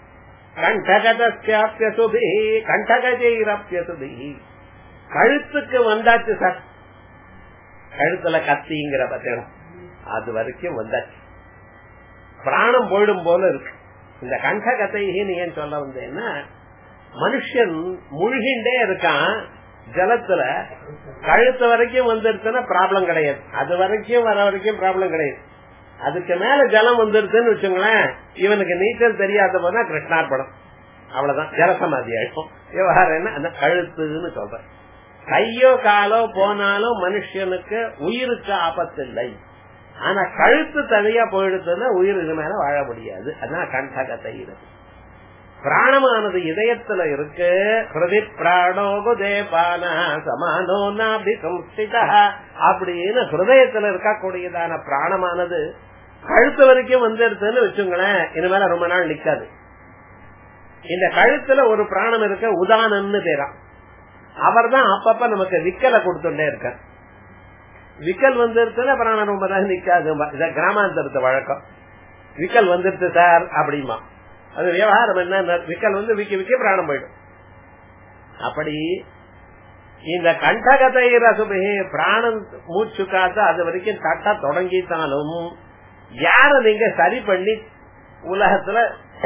கண்டகதஸ்யாப்பியசுபி கண்டகதைரப்பியசுபி கழுத்துக்கு வந்தாச்சு சார் கழுத்துல கத்திங்கிற பத்திரம் அது வரைக்கும் வந்தாச்சு பிராணம் போயிடும் போல இருக்கு இந்த கண்ட கதைன்னு ஏன் சொல்ல வந்தேன்னா மனுஷன் முழுகின்றே இருக்கான் ஜலத்துல கழுத்து வரைக்கும் வந்துருச்சுன்னா ப்ராப்ளம் கிடையாது அது வரைக்கும் வர வரைக்கும் ப்ராப்ளம் கிடையாது அதுக்கு மேல ஜலம் வந்துருச்சுன்னு வச்சுங்களேன் இவனுக்கு நீச்சல் தெரியாத போதா கிருஷ்ணார்பணம் அவ்வளவுதான் ஜலசமாதி ஆயிடும் விவகாரம் என்ன அந்த கழுத்துன்னு சொல்றேன் கையோ காலோ போனாலும் மனுஷனுக்கு உயிருக்கு ஆபத்து இல்லை ஆனா கழுத்து தனியா போயிடுதுன்னா உயிர் இது மேல வாழ முடியாது அதான் கண்டகத்தை இருக்கு பிராணமானது இதயத்துல இருக்கு ஹிருதி பிராணோகு தேபான சமானோ நாபி சம்ஸ்திதா அப்படின்னு ஹிருதயத்துல இருக்கக்கூடியதான பிராணமானது கழுத்து வரைக்கும் வந்துருதுன்னு வச்சுங்களேன் இனிமேல ரொம்ப நாள் நிக்காது இந்த கழுத்துல ஒரு பிராணம் இருக்க உதானன்னு பேரா அவர் தான் அப்பப்ப நமக்கு விக்கலை கொடுத்துட்டே இருக்க விக்கல் வந்துருச்சுன்னா பிராணம் ரொம்ப நாள் நிக்காது இத கிராமாந்தரத்து வழக்கம் விக்கல் வந்துருச்சு சார் அப்படிமா அது விவகாரம் என்ன விக்கல் வந்து விக்க விக்க பிராணம் போயிடும் அப்படி இந்த கண்டகதை ரசுபே பிராணம் மூச்சு காத்து அது வரைக்கும் தட்ட தொடங்கிட்டாலும் யார நீங்க சரி பண்ணி உலகத்துல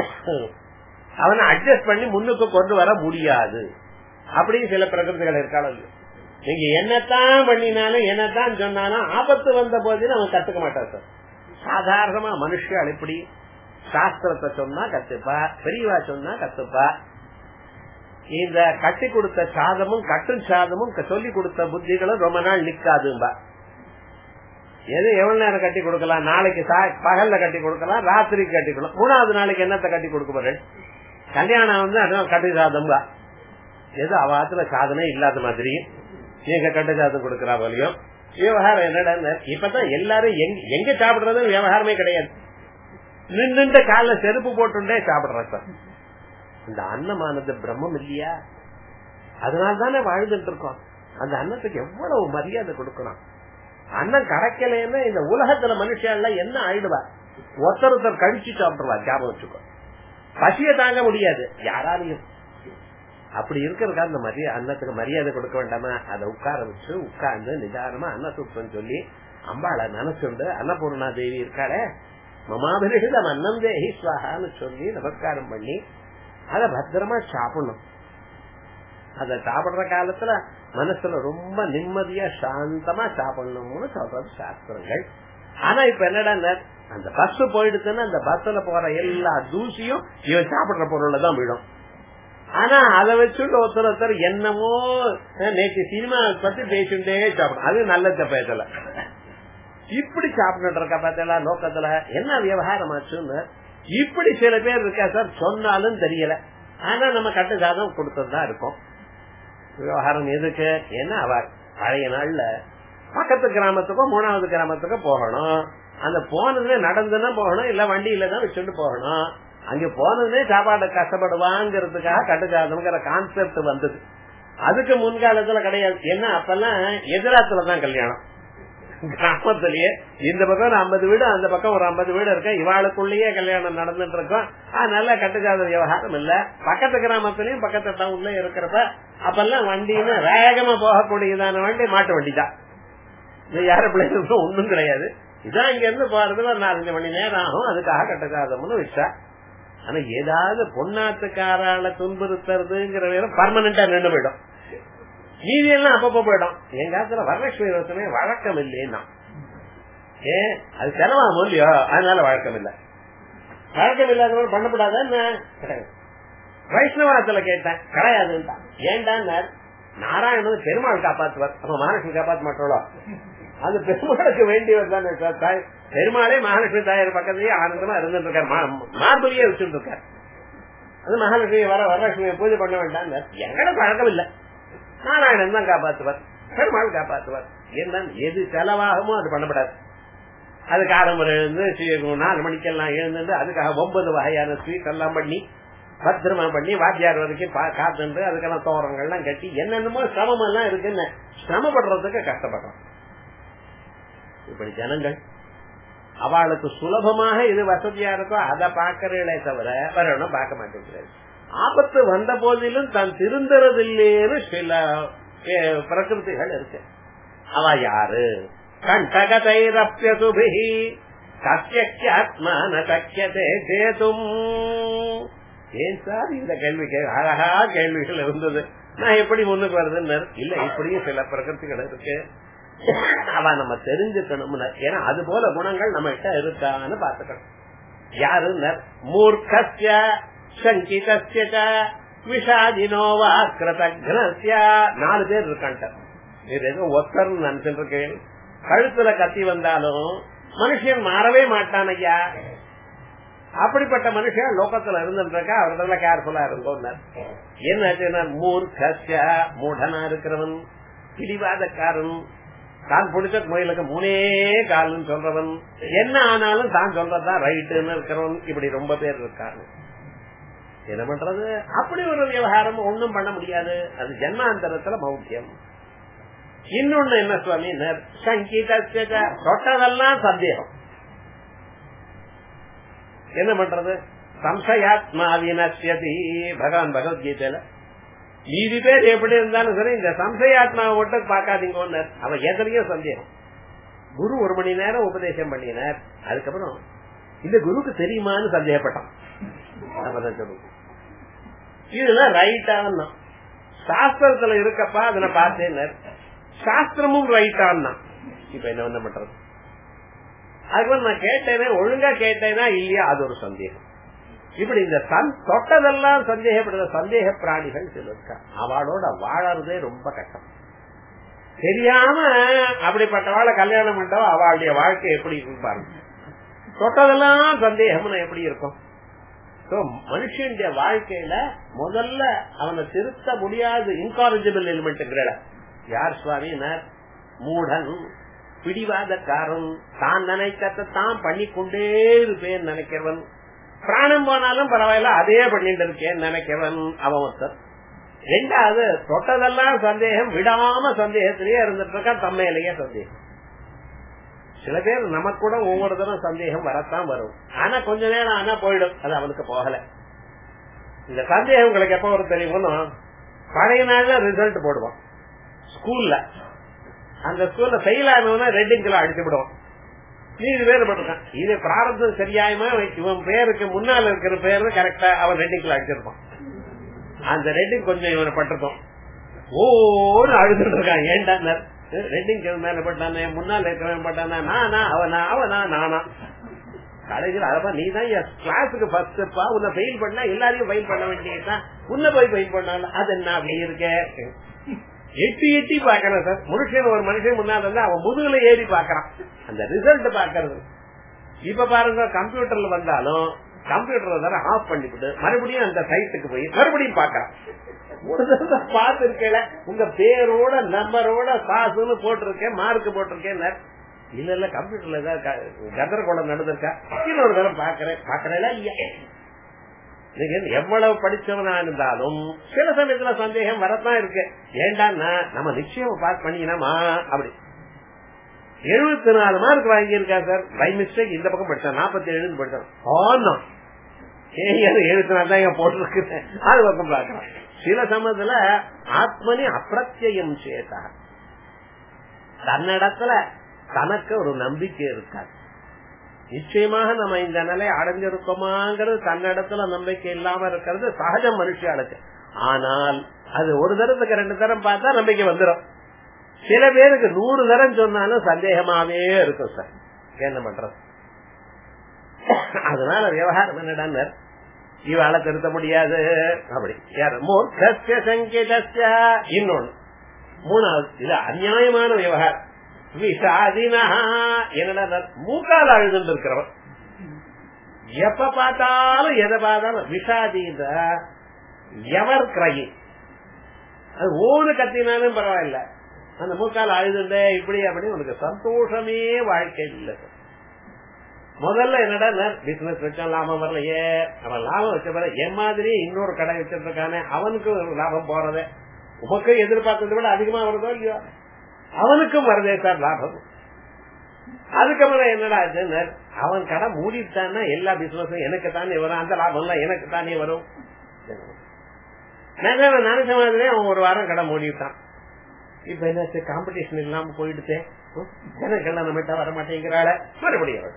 அவனை அட்ஜஸ்ட் பண்ணி முன்னுக்கு கொண்டு வர முடியாது அப்படின்னு சில பிரகிருதிகள் இருக்காலும் நீங்க என்னத்தான் பண்ணினாலும் என்னத்தான் சொன்னாலும் ஆபத்து வந்த போது அவன் கத்துக்க மாட்டான் சார் சாதாரணமா மனுஷன் இப்படி சாஸ்திரத்தை சொன்னா கத்துப்பா பெரியவா சொன்னா கத்துப்பா இந்த கட்டி கொடுத்த சாதமும் கட்டும் சாதமும் சொல்லி கொடுத்த புத்திகளும் ரொம்ப நாள் நிக்காதும்பா எது எவ்வளவு நேரம் கட்டி கொடுக்கலாம் நாளைக்கு பகல்ல கட்டி கொடுக்கலாம் ராத்திரிக்கு கட்டி கொடுக்கலாம் மூணாவது நாளைக்கு என்னத்தை கட்டி கொடுக்க போறேன் கல்யாணம் வந்து அதான் கட்டி சாதம்பா எது அவாத்துல சாதனை இல்லாத மாதிரி நீங்க கட்டு சாதம் கொடுக்கறா போலியும் விவகாரம் என்னடா இப்பதான் எல்லாரும் எங்க சாப்பிடுறது விவகாரமே கிடையாது நின்று கால செருப்பு போட்டுட்டே சாப்பிடுற சார் இந்த அன்னமானது பிரம்மம் இல்லையா அதனால தானே வாழ்ந்துட்டு இருக்கோம் அந்த அன்னத்துக்கு எவ்வளவு மரியாதை கொடுக்கணும் அன்னம் கிடைக்கலன்னா இந்த உலகத்துல மனுஷன் என்ன ஆயிடுவா ஒருத்தர் ஒருத்தர் கழிச்சு சாப்பிடுவா ஞாபகம் வச்சுக்கோ பசிய தாங்க முடியாது யாராலையும் அப்படி இருக்கிறதுக்கு அந்த மரியாதை அன்னத்துக்கு மரியாதை கொடுக்க வேண்டாமா அதை உட்கார வச்சு உட்கார்ந்து நிதானமா அன்னசூப்பம் சொல்லி அம்பாளை நினைச்சுண்டு அன்னபூர்ணா தேவி இருக்காளே மமாபிரிஷிதம் அன்னம் தேஹி சுவாகான்னு சொல்லி நமஸ்காரம் பண்ணி அத பத்திரமா சாப்பிடணும் அத சாப்பிடுற காலத்துல மனசுல ரொம்ப நிம்மதியா சாந்தமா சாப்பிடணும்னு சொல்றது சாஸ்திரங்கள் ஆனா இப்ப என்னடா அந்த பஸ் போயிடுச்சுன்னா அந்த பஸ்ல போற எல்லா தூசியும் இவன் சாப்பிடுற பொருள்ல தான் விடும் ஆனா அதை வச்சுட்டு ஒருத்தர் ஒருத்தர் என்னமோ நேற்று சினிமா பத்தி பேசிட்டே சாப்பிடும் அது நல்ல பேசல இப்படி சாப்பிட்டு இருக்க பார்த்தா நோக்கத்துல என்ன விவகாரம் ஆச்சுன்னு இப்படி சில பேர் இருக்கா சார் சொன்னாலும் தெரியல ஆனா நம்ம கட்டு சாதம் கொடுத்ததுதான் இருக்கும் விவகாரம் எதுக்கு ஏன்னா அவ பழைய நாள்ல பக்கத்து கிராமத்துக்கோ மூணாவது கிராமத்துக்கோ போகணும் அந்த போனதுல நடந்துன்னா போகணும் இல்ல வண்டியில தான் வச்சுட்டு போகணும் அங்க போனதுலே சாப்பாடு கஷ்டப்படுவாங்கிறதுக்காக கட்டுச்சாதம்ங்கிற கான்செப்ட் வந்தது அதுக்கு முன்காலத்துல கிடையாது என்ன அப்பெல்லாம் எதிராத்துலதான் கல்யாணம் கிராமத்திலேயே இந்த பக்கம் ஒரு ஐம்பது வீடு அந்த பக்கம் ஒரு ஐம்பது வீடு இருக்கு இவாளுக்குள்ளேயே கல்யாணம் நடந்துட்டு இருக்கோம் அதனால கட்டுக்காத விவகாரம் இல்ல பக்கத்து கிராமத்திலயும் பக்கத்து டவுன்ல இருக்கிறப்ப அப்பெல்லாம் வண்டின்னு வேகமா போகக்கூடியதான வண்டி மாட்டு வண்டி தான் இது யார பிள்ளைகளுக்கும் ஒண்ணும் கிடையாது இதான் இங்க இருந்து போறதுக்கு ஒரு நாலஞ்சு மணி நேரம் ஆகும் அதுக்காக கட்டுக்காதம்னு வச்சா ஆனா ஏதாவது பொன்னாத்துக்காரால துன்புறுத்துறதுங்கிற நேரம் பர்மனண்டா நின்று போயிடும் மீதி எல்லாம் அப்பப்போ போயிடும் எங்க காலத்துல வரலட்சுமி யோசனை வழக்கம் இல்லைன்னா ஏன் அது செலவாகும் இல்லையோ அதனால வழக்கம் இல்ல வழக்கம் இல்லாதவங்க பண்ணப்படாத வைஷ்ணவத்துல கேட்டேன் கிடையாதுன்னு ஏன்டா நாராயணன் பெருமாள் காப்பாத்துவார் அப்ப மகாலட்சுமி காப்பாத்த மாட்டோளோ அது பெருமாளுக்கு வேண்டியவர் தானே சார் தாய் பெருமாளே மகாலட்சுமி தாயார் பக்கத்துலயே ஆனந்தமா இருந்துட்டு இருக்காரு மார்பலியே வச்சுட்டு இருக்காரு அது மகாலட்சுமி வர வரலட்சுமியை பூஜை பண்ண வேண்டாம் எங்கட பழக்கம் இல்ல நாராயணன் தான் காப்பாத்துவார் பெருமாள் காப்பாத்துவார் என்ன எது செலவாகுமோ அது பண்ணப்படாது அது காலம்பரம் எழுந்து நாலு மணிக்கெல்லாம் எழுந்து அதுக்காக ஒன்பது வகையான ஸ்வீட் எல்லாம் பண்ணி பத்திரமா பண்ணி வாத்தியார் வரைக்கும் காத்துட்டு அதுக்கெல்லாம் தோரங்கள்லாம் கட்டி என்னென்னமோ சிரமம் எல்லாம் இருக்குன்னு சிரமப்படுறதுக்கு கஷ்டப்படுறோம் இப்படி ஜனங்கள் அவளுக்கு சுலபமாக இது வசதியா இருக்கோ அதை பாக்கிறீங்களே தவிர வரணும் பார்க்க மாட்டேங்கிறாரு ஆபத்து வந்த போதிலும் தான் திருந்துறதில்லேன்னு சில பிரகிருதிகள் இருக்கு அவ யாரு கண்டகதைரப்பியசுபிஹி கத்தியக்கியாத்மான சக்கியதே சேதும் ஏன் சார் இந்த கேள்விக்கு அழகா கேள்விகள் இருந்தது நான் எப்படி முன்னுக்கு வருதுன்னு இல்ல இப்படியும் சில பிரகிருதிகள் இருக்கு அவ நம்ம தெரிஞ்சுக்கணும்னு ஏன்னா அது போல குணங்கள் நம்ம கிட்ட இருக்கான்னு பாத்துக்கணும் யாரு மூர்க்கஸ்ய சங்கிதஸ்ய விஷாதினோவா கிருதக்னஸ்ய நாலு பேர் இருக்கான்ட்ட இது ஏதோ ஒத்தர் நினைச்சிட்டு இருக்கேன் கழுத்துல கத்தி வந்தாலும் மனுஷன் மாறவே மாட்டான் ஐயா அப்படிப்பட்ட மனுஷன் லோகத்துல இருந்துருக்கா அவர்கிட்ட கேர்ஃபுல்லா இருக்கும் என்ன மூர்க்கஸ்ய மூடனா இருக்கிறவன் பிடிவாதக்காரன் தான் பிடிச்ச கோயிலுக்கு மூணே கால்னு சொல்றவன் என்ன ஆனாலும் தான் சொல்றதுதான் ரைட்டுன்னு இருக்கிறவன் இப்படி ரொம்ப பேர் இருக்காங்க என்ன பண்றது அப்படி ஒரு விவகாரம் ஒண்ணும் பண்ண முடியாது அது ஜென்மாந்தரத்துல மௌக்கியம் இன்னொன்னு என்ன சுவாமி சங்கீத தொட்டதெல்லாம் சந்தேகம் என்ன பண்றது சம்சயாத்மாவினி பகவான் பகவத்கீதையில மீதி பேர் எப்படி இருந்தாலும் சரி இந்த சம்சயாத்மாவை மட்டும் பாக்காதீங்க அவன் எதிரையோ சந்தேகம் குரு ஒரு மணி நேரம் உபதேசம் பண்ணினார் அதுக்கப்புறம் இந்த குருக்கு தெரியுமான்னு சந்தேகப்பட்டான் இதெல்லாம் ரைட்டான்னா சாஸ்திரத்துல இருக்கப்பா அதனை பார்த்தேன் சாஸ்திரமும் ரைட்டான்னா இப்ப என்ன என்ன பண்றது அதுக்கு நான் கேட்டேனே ஒழுங்கா கேட்டேனா இல்லையா அது ஒரு சந்தேகம் இப்படி இந்த தொட்டதெல்லாம் சந்தேகப்படுற சந்தேக பிராணிகள் சில இருக்கா அவளோட வாழறதே ரொம்ப கஷ்டம் தெரியாம அப்படிப்பட்டவாளை கல்யாணம் பண்ணவா அவளுடைய வாழ்க்கை எப்படி இருப்பாரு தொட்டதெல்லாம் சந்தேகம்னு எப்படி இருக்கும் மனுஷனுடைய வாழ்க்கையில முதல்ல அவனை திருத்த முடியாது இன்காரஜபிள் எலிமெண்ட் யார் சுவாமி மூடன் பிடிவாதக்காரன் தான் நினைக்கத்தை தான் பண்ணிக்கொண்டே இருப்பேன் நினைக்கிறவன் பிராணம் போனாலும் பரவாயில்ல அதே பண்ணிட்டு இருக்கேன் நினைக்கிறவன் அவன் ஒருத்தர் ரெண்டாவது தொட்டதெல்லாம் சந்தேகம் விடாம சந்தேகத்திலேயே இருந்துட்டு இருக்கா தம்மையிலேயே சந்தேகம் சில பேர் நமக்கு கூட ஒவ்வொரு தரம் சந்தேகம் வரத்தான் வரும் ஆனா கொஞ்ச நேரம் ஆனா போயிடும் அது அவனுக்கு போகல இந்த சந்தேகம் உங்களுக்கு எப்ப வரும் தெரியுமோ பழைய நாள்ல ரிசல்ட் போடுவான் ஸ்கூல்ல அந்த ஸ்கூல்ல ஃபெயில் ஆனவன ரெட்டிங் கிலோ அடிச்சு விடுவான் நீதி பேர் போட்டிருக்கான் இது பிராரத்தம் சரியாயமா இவன் பேருக்கு முன்னால இருக்கிற பேரு கரெக்டா அவன் ரெட்டிங்ல அடிச்சிருப்பான் அந்த ரெட்டிங் கொஞ்சம் இவனை பட்டிருக்கோம் ஓன்னு அழுதுட்டு இருக்கான் ஏன்டா ரெட்டிங் மேல பட்டானே முன்னால இருக்கிறவன் பட்டானா நானா அவனா அவனா நானா கடைசியில் அதப்பா நீ தான் கிளாஸுக்கு ஃபர்ஸ்ட்ப்பா உன்னை ஃபெயில் பண்ணா எல்லாரையும் ஃபெயில் பண்ண வேண்டியதுதான் உன்னை போய் ஃபெயில் பண்ணால அது என்ன அப்படி இருக்க எட்டி எட்டி பாக்கணும் சார் மனுஷன் ஒரு மனுஷன் முன்னால இருந்தா அவன் முதுகுல ஏறி பாக்குறான் அந்த ரிசல்ட் பாக்குறது இப்ப பாருங்க கம்ப்யூட்டர்ல வந்தாலும் கம்ப்யூட்டர் தானே ஆஃப் பண்ணிவிட்டு மறுபடியும் அந்த சைட்டுக்கு போய் மறுபடியும் பாக்குறான் பார்த்து இருக்கல உங்க பேரோட நம்பரோட பாசுன்னு போட்டிருக்கேன் மார்க் போட்டிருக்கேன் இல்ல இல்ல கம்ப்யூட்டர்ல ஏதாவது கந்தரகோளம் நடந்திருக்கா இன்னொரு தரம் பாக்குறேன் பாக்குறேன் இல்லையா நீங்க எவ்வளவு படிச்சவனா இருந்தாலும் சில சமயத்துல சந்தேகம் வரத்தான் இருக்கு ஏண்டான்னா நம்ம நிச்சயம் பாஸ் பண்ணிக்கணுமா அப்படி எழுபத்தி நாலு மார்க் வாங்கியிருக்கா சார் பை மிஸ்டேக் இந்த பக்கம் படிச்சான் நாற்பத்தி ஏழு படிச்சான் ஆனா எழுபத்தி நாலு தான் போட்டிருக்கு அது பக்கம் பார்க்கலாம் சில சமயத்துல ஆத்மனி அப்பிரத்தியம் சேதா தன்னிடத்துல தனக்கு ஒரு நம்பிக்கை இருக்காது நிச்சயமாக நம்ம இந்த நிலை அடைஞ்சிருக்கோமாங்கிறது தன்னிடத்துல நம்பிக்கை இல்லாம இருக்கிறது சகஜ மனுஷியாளுக்கு ஆனால் அது ஒரு தரத்துக்கு ரெண்டு தரம் பார்த்தா நம்பிக்கை வந்துடும் சில பேருக்கு நூறு தரம் சொன்னாலும் சந்தேகமாவே இருக்கும் சார் என்ன பண்றது அதனால விவகாரம் என்னடா இவாள திருத்த முடியாது அப்படி யார் மூர்க்கசிய சங்கீதஸ்ய இன்னொன்னு மூணாவது இது அநியாயமான விவகாரம் விஷாதினா என்னடா மூக்கால் அழுதுன்னு இருக்கிறவன் எப்ப பார்த்தாலும் எதை பார்த்தாலும் விஷாதின்ற எவர் கிரையி அது ஓடு கத்தினாலும் பரவாயில்ல அந்த மூக்கால் அழுதுண்ட இப்படி அப்படி உனக்கு சந்தோஷமே வாழ்க்கை இல்லை முதல்ல என்னடா பிசினஸ் வச்சா லாபம் வரலையே அவன் லாபம் வச்ச பிறகு என் மாதிரி இன்னொரு கடை வச்சிட்டு இருக்கானே அவனுக்கு லாபம் போறதே உமக்கு எதிர்பார்த்ததை விட அதிகமா வருதோ இல்லையோ அவனுக்கும் வருதே சார் லாபம் அதுக்கப்புறம் என்னடா அவன் கடை மூடிட்டான்னா எல்லா பிசினஸும் எனக்கு தானே வரும் அந்த லாபம் எல்லாம் எனக்கு தானே வரும் நான் நினைச்ச மாதிரி அவன் ஒரு வாரம் கடை மூடிட்டான் இப்ப என்ன காம்படிஷன் இல்லாம போயிடுச்சே ஜனங்கள்லாம் நம்மகிட்ட வர மாட்டேங்கிறாள மறுபடியும்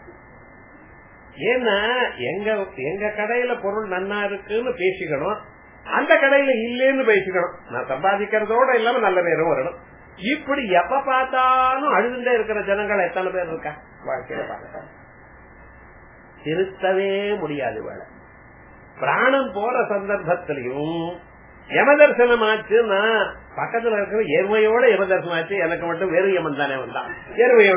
ஏன்னா எங்க எங்க கடையில பொருள் நன்னா இருக்குன்னு பேசிக்கணும் அந்த கடையில இல்லேன்னு பேசிக்கணும் நான் சம்பாதிக்கிறதோட இல்லாம நல்ல பேரும் வரணும் இப்படி எப்ப பார்த்தாலும் அழுதுண்டே இருக்கிற ஜனங்கள் எத்தனை பேர் இருக்கா வாழ்க்கையில பார்க்க திருத்தவே முடியாது வேலை பிராணம் போற சந்தர்ப்பத்திலையும் யம தரிசனம் ஆச்சுன்னா பக்கத்துல இருக்கிற எருமையோட யம தரிசனம் ஆச்சு எனக்கு மட்டும் வெறும் யமன் தானே வந்தான் எருமையை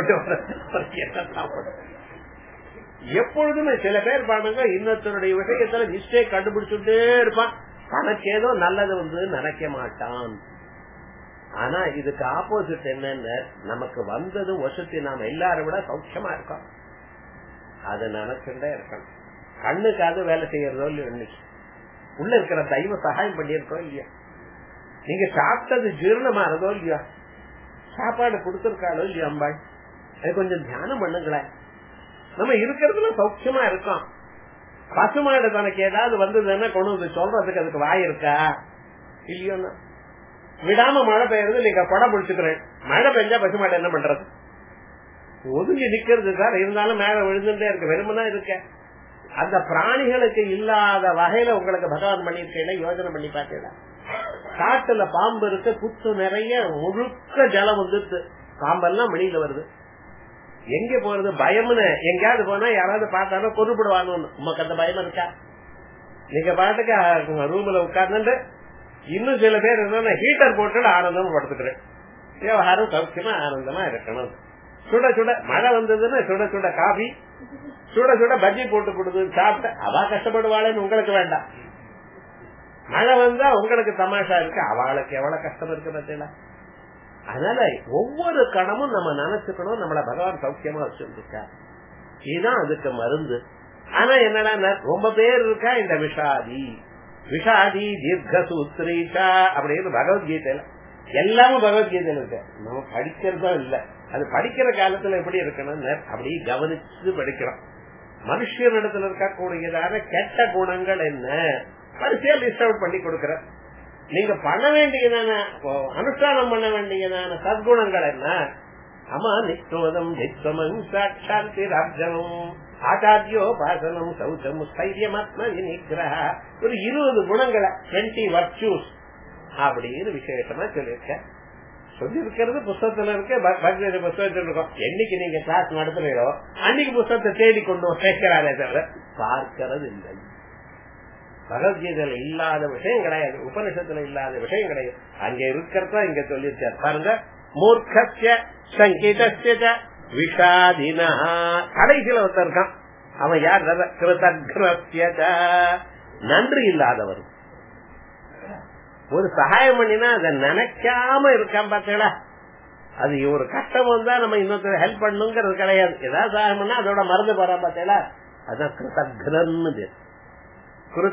விட்டு எப்பொழுதுமே சில பேர் பாருங்க இன்னொருத்தருடைய விஷயத்துல மிஸ்டேக் கண்டுபிடிச்சுட்டே இருப்பான் தனக்கு ஏதோ நல்லது வந்து நினைக்க மாட்டான் ஆனா இதுக்கு ஆப்போசிட் என்னன்னு நமக்கு வந்தது வருஷத்தை நாம எல்லாரும் விட சௌக்கியமா இருக்கோம் அது நினைச்சுட்டே இருக்கணும் கண்ணுக்காக வேலை செய்யறதோ இல்லையோ இன்னைக்கு உள்ள இருக்கிற தெய்வ சகாயம் பண்ணியிருக்கோம் இல்லையா நீங்க சாப்பிட்டது ஜீரணமாறதோ இல்லையா சாப்பாடு கொடுத்திருக்காளோ இல்லையா அம்பாள் அது கொஞ்சம் தியானம் பண்ணுங்களேன் நம்ம இருக்கிறதுல சௌக்கியமா இருக்கோம் பசுமாடு தனக்கு ஏதாவது வந்ததுன்னா கொண்டு வந்து சொல்றதுக்கு அதுக்கு வாய் இருக்கா இல்லையோன்னா விடாம மழை பெய்யறது நீங்க படம் பிடிச்சுக்கிறேன் மழை பெஞ்சா பசுமாடு என்ன பண்றது ஒதுங்கி நிக்கிறது சார் இருந்தாலும் மேல விழுந்துட்டே இருக்கு வெறுமனா இருக்க அந்த பிராணிகளுக்கு இல்லாத வகையில உங்களுக்கு பகவான் பண்ணிருக்கீங்க யோஜனை பண்ணி பார்த்தீங்களா காட்டுல பாம்பு இருக்கு புத்து நிறைய முழுக்க ஜலம் வந்துட்டு பாம்பெல்லாம் வெளியில வருது எங்க போறது பயம்னு எங்கேயாவது போனா யாராவது பார்த்தாலும் கொண்டுபிடுவாங்க உமக்கு அந்த பயம் இருக்கா நீங்க பாட்டுக்கு ரூம்ல உட்கார்ந்து இன்னும் சில பேர் என்ன ஹீட்டர் போட்டு ஆனந்தமா படுத்துக்கிறேன் விவகாரம் சௌக்கியமா ஆனந்தமா இருக்கணும் சுட சுட மழை வந்ததுன்னா சுட சுட காபி சுட சுட பஜ்ஜி போட்டு கொடுத்து சாப்பிட்ட அவ கஷ்டப்படுவாளேன்னு உங்களுக்கு வேண்டாம் மழை வந்தா உங்களுக்கு தமாஷா இருக்கு அவளுக்கு எவ்வளவு கஷ்டம் இருக்கு பார்த்தீங்களா அதனால ஒவ்வொரு கணமும் நம்ம நினைச்சுக்கணும் நம்மள பகவான் சௌக்கியமா வச்சிருக்கா இதுதான் அதுக்கு மருந்து ஆனா என்னடா ரொம்ப பேர் இருக்கா இந்த விஷாதி விஷாதி தீர்க்க சூத்ரீஷா அப்படின்னு பகவத்கீதையில எல்லாமே பகவத்கீதையில இருக்கு நம்ம படிக்கிறதும் இல்ல அது படிக்கிற காலத்துல எப்படி இருக்கணும் அப்படி கவனிச்சு படிக்கிறோம் மனுஷனிடத்துல இருக்கக்கூடியதான கெட்ட குணங்கள் என்ன வரிசையா லிஸ்ட் அவுட் பண்ணி கொடுக்கற நீங்க பண்ண வேண்டியதான அனுஷ்டானம் பண்ண வேண்டியதான சத்குணங்கள் என்ன அமா நிக்ரோதம் நித்வமம் சாட்சாந்தி ராஜனம் ஆச்சாரியோ பாசனம் சௌச்சம் ஸ்தைரியமாத்ம விநிகிரக ஒரு இருபது குணங்களை டுவெண்ட்டி வர்ச்சூஸ் அப்படின்னு விசேஷமா சொல்லியிருக்கேன் சொல்லி இருக்கிறது புஸ்தகத்துல இருக்கு பகவத புஸ்தகத்தில் இருக்கும் என்னைக்கு நீங்க கிளாஸ் நடத்துறீங்களோ அன்னைக்கு புஸ்தகத்தை தேடி கொண்டு சேர்க்கிறாரே தவிர பார்க்கிறது இல்லை பகவத்கீதையில இல்லாத விஷயம் கிடையாது உபனிஷத்துல இல்லாத விஷயம் கிடையாது அங்க இருக்கிறதா இங்க சொல்லியிருக்கார் பாருங்க மூர்க்கசிய சங்கீதசிய விஷாதினா கடைசியில ஒருத்தர் இருக்கான் அவன் யார் கிருதக்ரஸ்ய நன்றி இல்லாதவர் ஒரு சகாயம் பண்ணினா அதை நினைக்காம இருக்கான் பாத்தீங்களா அது ஒரு கஷ்டம் வந்தா நம்ம இன்னொருத்தர் ஹெல்ப் பண்ணுங்கிறது கிடையாது ஏதாவது சகாயம் பண்ணா அதோட மறந்து போறான் பாத்தீங்களா அதான் கிருதக்ரன்னு பேர்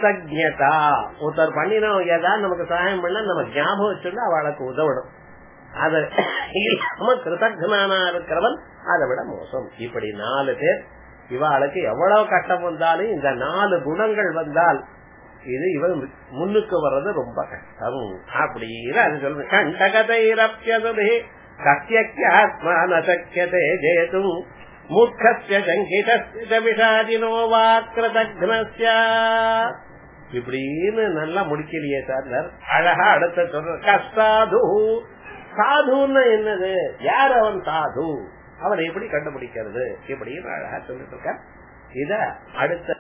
கிருதஜதா ஒருத்தர் பண்ணினோம் ஏதாவது நமக்கு சகாயம் பண்ணா நம்ம ஞாபகம் வச்சுட்டு அவளுக்கு உதவணும் அது இல்லாம கிருதக்னானா இருக்கிறவன் அதை விட மோசம் இப்படி நாலு பேர் இவாளுக்கு எவ்வளவு கஷ்டம் வந்தாலும் இந்த நாலு குணங்கள் வந்தால் இது இவன் முன்னுக்கு வர்றது ரொம்ப கஷ்டம் அப்படின்னு அது சொல்லுங்க கண்டகதைரப்பியதே சத்தியக்கியாத்மான சக்கியதே ஜெயதும் மூர்க்கஸ்ய சங்கித விஷாதினோ வாக்கிரதக்னஸ்ய இப்படின்னு நல்லா முடிக்கலையே சார் அழகா அடுத்த சொல்ற கஷ்டாது சாதுன்னு என்னது யார் அவன் சாது அவனை எப்படி கண்டுபிடிக்கிறது இப்படின்னு அழகா சொல்லிட்டு இருக்க இத அடுத்த